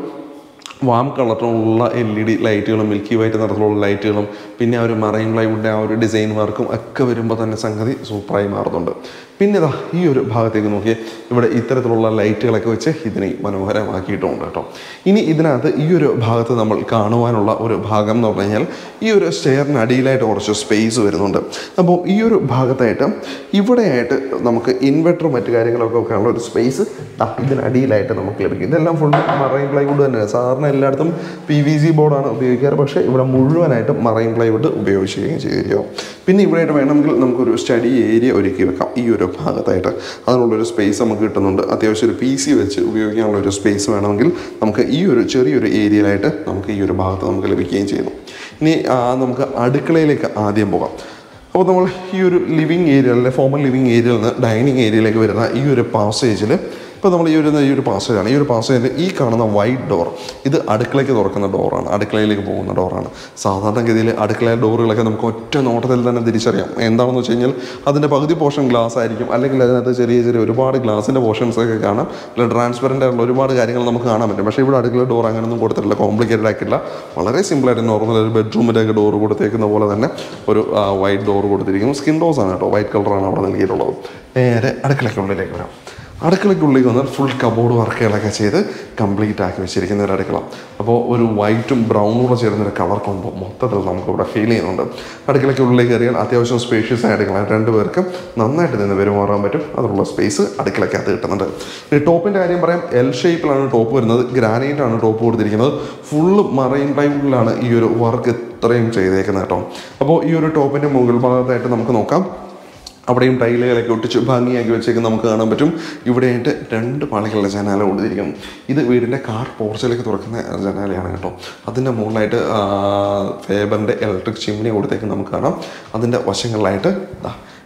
വാം കളറിലുള്ള എൽ ഇ ഡി ലൈറ്റുകളും മിൽക്കി വൈറ്റ് നിറത്തിലുള്ള ലൈറ്റുകളും പിന്നെ ആ ഒരു മറൈൻ പ്ലൈവുഡിൻ്റെ ആ ഒരു ഡിസൈൻ വർക്കും ഒക്കെ വരുമ്പോൾ തന്നെ സംഗതി സൂപ്പറായി മാറുന്നുണ്ട് പിന്നെ ഇതാ ഈ ഒരു ഭാഗത്തേക്ക് നോക്കി ഇവിടെ ഇത്തരത്തിലുള്ള ലൈറ്റുകളൊക്കെ വെച്ച് ഇതിനെ മനോഹരമാക്കിയിട്ടുണ്ട് കേട്ടോ ഇനി ഇതിനകത്ത് ഈ ഒരു ഭാഗത്ത് നമ്മൾ കാണുവാനുള്ള ഒരു ഭാഗം എന്ന് പറഞ്ഞു കഴിഞ്ഞാൽ ഈ ഒരു സ്റ്റെയറിന് അടിയിലായിട്ട് കുറച്ച് സ്പേസ് വരുന്നുണ്ട് അപ്പോൾ ഈ ഒരു ഭാഗത്തായിട്ട് ഇവിടെയായിട്ട് നമുക്ക് ഇൻവെർട്ടറും മറ്റു കാര്യങ്ങളൊക്കെ വെക്കാനുള്ള ഒരു സ്പേസ് ഇതിനടിയിലായിട്ട് നമുക്ക് ലഭിക്കും ഇതെല്ലാം ഫുൾ മറൈൻ പ്ലൈവുഡ് തന്നെയാണ് സാധാരണ എല്ലായിടത്തും പി വി സി ബോർഡാണ് ഉപയോഗിക്കാറ് പക്ഷേ ഇവിടെ മുഴുവനായിട്ടും മറൈൻ പ്ലൈവുഡ് ഉപയോഗിക്കുകയും ചെയ്തിരിക്കും പിന്നെ ഇവിടെയായിട്ട് വേണമെങ്കിൽ നമുക്കൊരു സ്റ്റഡി ഏരിയ ഒരുക്കി വെക്കാം ഈ ഒരു ഭാഗത്തായിട്ട് അതിനുള്ളൊരു സ്പേസ് നമുക്ക് കിട്ടുന്നുണ്ട് അത്യാവശ്യം ഒരു പി സി വെച്ച് ഉപയോഗിക്കാനുള്ള ഒരു സ്പേസ് വേണമെങ്കിൽ നമുക്ക് ഈ ഒരു ചെറിയൊരു ഏരിയയിലായിട്ട് നമുക്ക് ഈ ഒരു ഭാഗത്ത് നമുക്ക് ലഭിക്കുകയും ചെയ്യുന്നു ഇനി ആ, നമുക്ക് അടുക്കളയിലേക്ക് ആദ്യം പോകാം അപ്പോൾ നമ്മൾ ഈ ഒരു ലിവിങ് ഏരിയ അല്ലെ ഫോമൽ ലിവിങ് ഏരിയയിൽ നിന്ന് ഡൈനിങ് ഏരിയയിലേക്ക് വരുന്ന ഈ ഒരു പാസേജിൽ ഇപ്പോൾ നമ്മൾ ഈ ഒരു ഈ ഒരു പാസേജാണ് ഈ ഒരു പാസേജിൽ ഈ കാണുന്ന വൈറ്റ് ഡോർ ഇത് അടുക്കളയ്ക്ക് തുറക്കുന്ന ഡോറാണ് അടുക്കളയിലേക്ക് പോകുന്ന ഡോറാണ് സാധാരണഗതിയിൽ അടുക്കള ഡോറുകളൊക്കെ നമുക്ക് ഒറ്റ നോട്ടത്തിൽ തന്നെ തിരിച്ചറിയാം എന്താണെന്ന് വെച്ച് കഴിഞ്ഞാൽ അതിൻ്റെ പകുതി പോർഷൻ ഗ്ലാസ് ആയിരിക്കും അല്ലെങ്കിൽ അതിനകത്ത് ചെറിയ ചെറിയ ഒരുപാട് ഗ്ലാസിൻ്റെ പോർഷൻസ് ഒക്കെ കാണാം അല്ലെങ്കിൽ ട്രാൻസ്പെറൻ്റ് ആയിട്ടുള്ള ഒരുപാട് കാര്യങ്ങൾ നമുക്ക് കാണാൻ പറ്റും പക്ഷേ ഇവിടെ അടുക്കള ഡോർ അങ്ങനെയൊന്നും കൊടുത്തിട്ടില്ല കോംപ്ലിക്കേറ്റഡ് ആക്കിയില്ല വളരെ സിമ്പിളായിട്ട് നോർമൽ ഒരു ബെഡ്റൂമിലേക്ക് ഡോർ കൊടുത്തേക്കുന്ന പോലെ തന്നെ ഒരു വൈറ്റ് ഡോർ കൊടുത്തിരിക്കുന്നു സ്കിൻ ഡോസ് ആണ് കേട്ടോ വൈറ്റ് കളറാണ് അവിടെ നൽകിയിട്ടുള്ളത് നേരെ അടുക്കളയ്ക്കുള്ളിലേക്ക് വരാം അടുക്കളയ്ക്കുള്ളിൽ വന്നാൽ ഫുൾ കബോർഡ് വർക്കുകളൊക്കെ ചെയ്ത് കംപ്ലീറ്റ് ആക്കി വെച്ചിരിക്കുന്ന ഒരു അടുക്കള അപ്പോൾ ഒരു വൈറ്റും ബ്രൗണും കൂടെ ചേർന്ന ഒരു കളർ കോമ്പോ മൊത്തത്തിൽ നമുക്ക് ഇവിടെ ഫീൽ ചെയ്യുന്നുണ്ട് അടുക്കളയ്ക്കുള്ളിലേക്ക് കയറിയാൽ അത്യാവശ്യം സ്പേഷ്യസ് ആയ അടുക്കള രണ്ട് പേർക്ക് നന്നായിട്ട് നിന്ന് പെരുമാറാൻ പറ്റും അതിനുള്ള സ്പേസ് അടുക്കളയ്ക്കകത്ത് കിട്ടുന്നുണ്ട് ഇനി ടോപ്പിൻ്റെ കാര്യം പറയാം എൽ ഷേപ്പിലാണ് ടോപ്പ് വരുന്നത് ഗ്രാനൈറ്റ് ആണ് ടോപ്പ് കൊടുത്തിരിക്കുന്നത് ഫുള്ള് മറൈൻ പ്ലൈവുഡിലാണ് ഈ ഒരു വർക്ക് ഇത്രയും ചെയ്തേക്കുന്നത് കേട്ടോ അപ്പോൾ ഈ ഒരു ടോപ്പിൻ്റെ മുകൾ ഭാഗത്തായിട്ട് നമുക്ക് നോക്കാം അവിടെയും ടൈലുകളൊക്കെ ഒട്ടിച്ച് ഭംഗിയാക്കി വെച്ചേക്ക് നമുക്ക് കാണാൻ പറ്റും ഇവിടെയായിട്ട് രണ്ട് പാളികളുടെ ജനാല കൊടുത്തിരിക്കുന്നു ഇത് വീടിൻ്റെ കാർ പോർച്ചിലേക്ക് തുറക്കുന്ന ജനാലയാണ് കേട്ടോ അതിൻ്റെ മുകളിലായിട്ട് ഫേബറിൻ്റെ ഇലക്ട്രിക് ചിമ്മിനി കൊടുത്തേക്ക് നമുക്ക് കാണാം അതിൻ്റെ വശങ്ങളിലായിട്ട് ദാ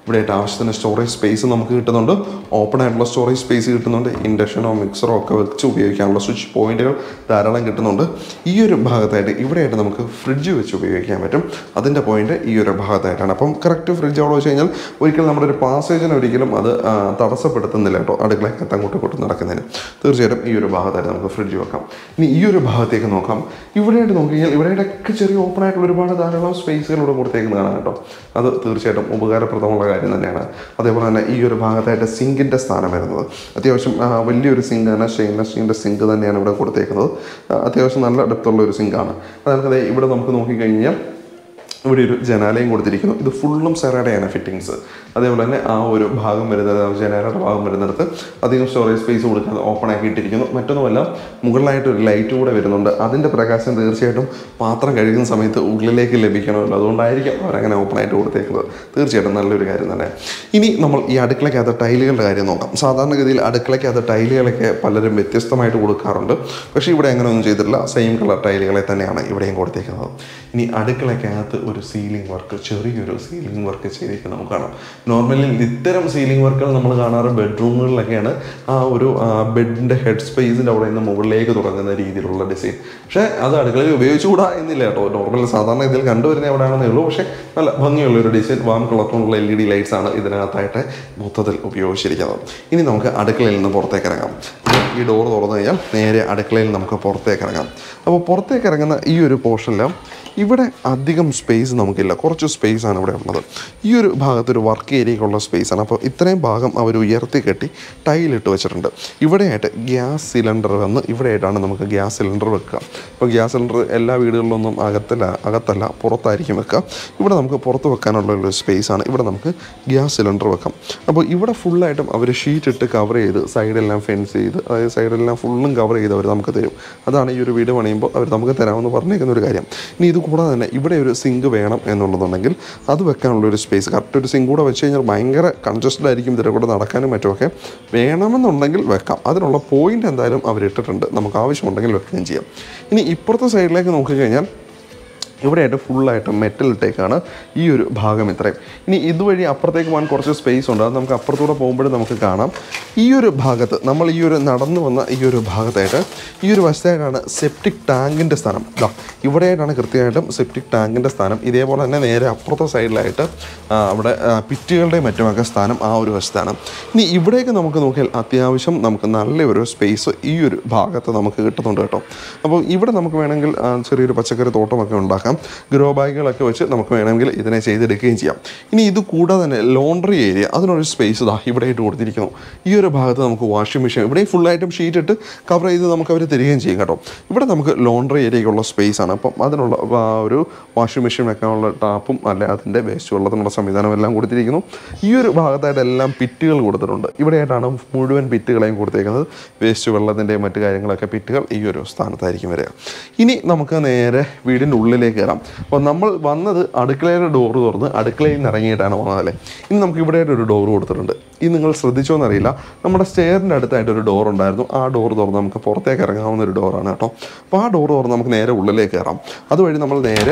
ഇവിടെയായിട്ട് ആവശ്യത്തിന് സ്റ്റോറേജ് സ്പേസ് നമുക്ക് കിട്ടുന്നുണ്ട് ഓപ്പൺ ആയിട്ടുള്ള സ്റ്റോറേജ് സ്പേസ് കിട്ടുന്നുണ്ട് ഇൻഡക്ഷനോ മിക്സറോ ഒക്കെ വെച്ച് ഉപയോഗിക്കാനുള്ള സ്വിച്ച് പോയിന്റുകൾ ധാരാളം കിട്ടുന്നുണ്ട് ഈ ഒരു ഭാഗത്തായിട്ട് ഇവിടെയായിട്ട് നമുക്ക് ഫ്രിഡ്ജ് വെച്ച് ഉപയോഗിക്കാൻ പറ്റും അതിൻ്റെ പോയിന്റ് ഈ ഒരു ഭാഗത്തായിട്ടാണ് അപ്പം കറക്റ്റ് ഫ്രിഡ്ജ് അവിടെ വെച്ച് കഴിഞ്ഞാൽ ഒരിക്കലും നമ്മുടെ ഒരു പാസേജിന് ഒരിക്കലും അത് ആ, തടസ്സപ്പെടുത്തുന്നില്ല കേട്ടോ അടുക്കളയൊക്കെ അങ്ങോട്ടും ഇങ്ങോട്ടും നടക്കുന്നതിന് തീർച്ചയായിട്ടും ഈ ഒരു ഭാഗത്തായിട്ട് നമുക്ക് ഫ്രിഡ്ജ് വെക്കാം ഇനി ഈ ഒരു ഭാഗത്തേക്ക് നോക്കാം ഇവിടെയായിട്ട് നോക്കി കഴിഞ്ഞാൽ ഇവിടെയൊക്കെ ചെറിയ ഓപ്പൺ ആയിട്ടുള്ള ഒരുപാട് ധാരാളം സ്പേസുകൾ ഇവിടെ കൊടുത്തേക്കുന്നത് കാണാം കേട്ടോ അത് തീർച്ചയായിട്ടും ഉപകാരപ്രദമുള്ള കാര്യം തന്നെയാണ് അതേപോലെ തന്നെ ഈ ഒരു ഭാഗത്തായിട്ട് സിങ്കിൻ്റെ സ്ഥാനം വരുന്നത് അത്യാവശ്യം ആ, വലിയൊരു സിങ്ക് തന്നെ സ്റ്റെയിൻലെസ് സ്റ്റീലിൻ്റെ സിങ്ക് തന്നെയാണ് ഇവിടെ കൊടുത്തേക്കുന്നത് ആ, അത്യാവശ്യം നല്ല ഡെപ്തുള്ള ഒരു സിങ്കാണ് അതായത് ദേ ഇവിടെ നമുക്ക് നോക്കിക്കഴിഞ്ഞാൽ ഇവിടെ ഒരു ജനാലയും കൊടുത്തിരിക്കുന്നു ഇത് ഫുള്ളും സെറയുടെയാണ് ഫിറ്റിങ്സ് അതേപോലെ തന്നെ ആ ഒരു ഭാഗം വരുന്നത് ആ ജനാലയുടെ ഭാഗം വരുന്നിടത്ത് അധികം സ്റ്റോറേജ് സ്പേസ് കൊടുക്കാതെ ഓപ്പൺ ആക്കി ഇട്ടിരിക്കുന്നു മറ്റൊന്നുമല്ല മുകളിലായിട്ട് ഒരു ലൈറ്റ് കൂടെ വരുന്നുണ്ട് അതിൻ്റെ പ്രകാശം തീർച്ചയായിട്ടും പാത്രം കഴുകുന്ന സമയത്ത് ഉള്ളിലേക്ക് ലഭിക്കണമല്ലോ അതുകൊണ്ടായിരിക്കും അവരങ്ങനെ ഓപ്പൺ ആയിട്ട് കൊടുത്തേക്കുന്നത് തീർച്ചയായിട്ടും നല്ലൊരു കാര്യം തന്നെ ഇനി നമ്മൾ ഈ അടുക്കളയ്ക്കകത്ത് ടൈലുകളുടെ കാര്യം നോക്കാം സാധാരണഗതിയിൽ അടുക്കളയ്ക്കകത്ത് ടൈലുകളൊക്കെ പലരും വ്യത്യസ്തമായിട്ട് കൊടുക്കാറുണ്ട് പക്ഷേ ഇവിടെ അങ്ങനെ ഒന്നും ചെയ്തിട്ടില്ല സെയിം കളർ ടൈലുകളെ തന്നെയാണ് ഇവിടെയും കൊടുത്തേക്കുന്നത് ഇനി അടുക്കളയ്ക്കകത്ത് ഒരു സീലിംഗ് വർക്ക് ചെറിയൊരു സീലിംഗ് വർക്ക് ചെയ്തിരിക്കുന്നത് നമുക്ക് കാണാം നോർമലി ഇത്തരം സീലിംഗ് വർക്കുകൾ നമ്മൾ കാണാറ് ബെഡ്റൂമുകളിലൊക്കെയാണ് ആ ഒരു ബെഡിൻ്റെ ഹെഡ് സ്പേസിൻ്റെ അവിടെ നിന്ന് മുകളിലേക്ക് തുടങ്ങുന്ന രീതിയിലുള്ള ഡിസൈൻ പക്ഷേ അത് അടുക്കളയിൽ ഉപയോഗിച്ചുകൂടാ എന്നില്ല കേട്ടോ നോർമൽ സാധാരണ ഇതിൽ കണ്ടുവരുന്ന എവിടെയാണെന്നേ ഉള്ളൂ പക്ഷേ നല്ല ഭംഗിയുള്ള ഒരു ഡിസൈൻ വാം കളർഫുള്ള എൽ ഇ ഡി ലൈറ്റ്സ് ആണ് ഇതിനകത്തായിട്ട് മൊത്തത്തിൽ ഉപയോഗിച്ചിരിക്കുന്നത് ഇനി നമുക്ക് അടുക്കളയിൽ നിന്ന് പുറത്തേക്ക് ഇറങ്ങാം ഈ ഡോർ തുറന്നു കഴിഞ്ഞാൽ നേരെ അടുക്കളയിൽ നമുക്ക് പുറത്തേക്ക് ഇറങ്ങാം അപ്പോൾ പുറത്തേക്ക് ഇറങ്ങുന്ന ഈ ഒരു പോർഷനിൽ ഇവിടെ അധികം സ്പേസ് നമുക്കില്ല കുറച്ച് സ്പേസ് ആണ് ഇവിടെ ഉള്ളത് ഈ ഒരു ഭാഗത്ത് ഒരു വർക്ക് ഏരിയയ്ക്കുള്ള സ്പേസ് ആണ് അപ്പോൾ ഇത്രയും ഭാഗം അവർ ഉയർത്തി കെട്ടി ടൈലിട്ട് വെച്ചിട്ടുണ്ട് ഇവിടെയായിട്ട് ഗ്യാസ് സിലിണ്ടർ വന്ന് ഇവിടെയായിട്ടാണ് നമുക്ക് ഗ്യാസ് സിലിണ്ടർ വെക്കുക അപ്പോൾ ഗ്യാസ് സിലിണ്ടർ എല്ലാ വീടുകളിലൊന്നും അകത്തല്ല അകത്തല്ല പുറത്തായിരിക്കും വെക്കുക ഇവിടെ നമുക്ക് പുറത്ത് വെക്കാനുള്ള ഒരു സ്പേസ് ആണ് ഇവിടെ നമുക്ക് ഗ്യാസ് സിലിണ്ടർ വെക്കാം അപ്പോൾ ഇവിടെ ഫുള്ളായിട്ടും അവർ ഷീറ്റ് ഇട്ട് കവർ ചെയ്ത് സൈഡെല്ലാം ഫെൻസ് ചെയ്ത് അതായത് സൈഡെല്ലാം ഫുള്ളും കവർ ചെയ്ത് അവർ നമുക്ക് തരും അതാണ് ഈ ഒരു വീട് പണിയുമ്പോൾ അവർ നമുക്ക് തരാമെന്ന് പറഞ്ഞേക്കുന്ന ഒരു കാര്യം ഇനി ഇത് കൂടാതെ തന്നെ ഇവിടെ ഒരു സിങ്ക് വേണം എന്നുള്ളതുണ്ടെങ്കിൽ അത് വെക്കാനുള്ള ഒരു സ്പേസ് കറക്റ്റ് ഒരു സിങ്ക് കൂടെ വെച്ച് കഴിഞ്ഞാൽ ഭയങ്കര കൺജസ്റ്റഡ് ആയിരിക്കും ഇതിലെ കൂടെ നടക്കാനും മറ്റുമൊക്കെ വേണമെന്നുണ്ടെങ്കിൽ വെക്കാം അതിനുള്ള പോയിന്റ് എന്തായാലും അവർ ഇട്ടിട്ടുണ്ട് നമുക്ക് ആവശ്യമുണ്ടെങ്കിൽ വെക്കുകയും ചെയ്യാം ഇനി ഇപ്പുറത്തെ സൈഡിലേക്ക് നോക്കിക്കഴിഞ്ഞാൽ ഇവിടെയായിട്ട് ഫുള്ളായിട്ട് മെറ്റൽ ഇട്ടേക്കാണ് ഈ ഒരു ഭാഗം ഇത്രയും ഇനി ഇതുവഴി അപ്പുറത്തേക്ക് പോകാൻ കുറച്ച് സ്പേസ് ഉണ്ട് അത് നമുക്ക് അപ്പുറത്തൂടെ പോകുമ്പോഴും നമുക്ക് കാണാം ഈ ഒരു ഭാഗത്ത് നമ്മൾ ഈ ഒരു നടന്നു വന്ന ഈ ഒരു ഭാഗത്തായിട്ട് ഈ ഒരു വശത്തായിട്ടാണ് സെപ്റ്റിക് ടാങ്കിൻ്റെ സ്ഥാനം ഇതാ ഇവിടെയായിട്ടാണ് കൃത്യമായിട്ടും സെപ്റ്റിക് ടാങ്കിൻ്റെ സ്ഥാനം ഇതേപോലെ തന്നെ നേരെ അപ്പുറത്തെ സൈഡിലായിട്ട് ആ, അവിടെ ആ, പിറ്റുകളുടെയും മറ്റുമൊക്കെ സ്ഥാനം ആ ഒരു വശത്താണ് ഇനി ഇവിടേക്ക് നമുക്ക് നോക്കിയാൽ അത്യാവശ്യം നമുക്ക് നല്ലൊരു സ്പേസ് ഈ ഒരു ഭാഗത്ത് നമുക്ക് കിട്ടുന്നുണ്ട് കേട്ടോ അപ്പോൾ ഇവിടെ നമുക്ക് വേണമെങ്കിൽ ആ, ചെറിയൊരു പച്ചക്കറി തോട്ടമൊക്കെ ഉണ്ടാക്കാം ഗ്രോ ബാഗുകളൊക്കെ വെച്ച് നമുക്ക് വേണമെങ്കിൽ ഇതിനെ ചെയ്തെടുക്കുകയും ചെയ്യാം ഇനി ഇത് കൂടാതെ തന്നെ ലോണ്ടറി ഏരിയ അതിനൊരു സ്പേസ് ഇതാ ഇവിടെ ഇട്ട് കൊടുത്തിരിക്കുന്നു ഈ ഒരു ഭാഗത്ത് നമുക്ക് വാഷിംഗ് മെഷീൻ ഇവിടെ ഫുള്ളായിട്ടും ഷീറ്റ് ഇട്ട് കവർ ചെയ്ത് നമുക്ക് അവർ തരികയും ചെയ്യും കേട്ടോ ഇവിടെ നമുക്ക് ലോണ്ടറി ഏരിയയ്ക്കുള്ള സ്പേസ് ആണ് അപ്പം അതിനുള്ള ആ, ഒരു വാഷിംഗ് മെഷീൻ വെക്കാനുള്ള ടാപ്പും അല്ലെ അതിൻ്റെ വേസ്റ്റ് വെള്ളത്തിനുള്ള സംവിധാനം എല്ലാം കൊടുത്തിരിക്കുന്നു ഈ ഒരു ഭാഗത്തായിട്ട് എല്ലാം പിറ്റുകൾ കൊടുത്തിട്ടുണ്ട് ഇവിടെയായിട്ടാണ് മുഴുവൻ പിറ്റുകളെയും കൊടുത്തേക്കുന്നത് വേസ്റ്റ് വെള്ളത്തിൻ്റെയും മറ്റു കാര്യങ്ങളൊക്കെ പിറ്റുകൾ ഈ ഒരു സ്ഥാനത്തായിരിക്കും വരിക ഇനി നമുക്ക് നേരെ വീടിൻ്റെ ഉള്ളിലേക്ക് കയറാം അപ്പോൾ നമ്മൾ വന്നത് അടുക്കളയുടെ ഡോറ് തുറന്ന് അടുക്കളയിൽ നിന്ന് ഇറങ്ങിയിട്ടാണ് വന്നതല്ലേ ഇനി നമുക്ക് ഇവിടെയായിട്ട് ഒരു ഡോർ കൊടുത്തിട്ടുണ്ട് ഇത് നിങ്ങൾ ശ്രദ്ധിച്ചോ എന്നറിയില്ല നമ്മുടെ സ്റ്റെയറിൻ്റെ അടുത്തായിട്ട് ഒരു ഡോർ ഉണ്ടായിരുന്നു ആ ഡോർ തുറന്ന് നമുക്ക് പുറത്തേക്ക് ഇറങ്ങാവുന്ന ഒരു ഡോറാണ് കേട്ടോ അപ്പോൾ ആ ഡോർ തുറന്ന് നമുക്ക് നേരെ ഉള്ളിലേക്ക് കയറാം അതുവഴി നമ്മൾ നേരെ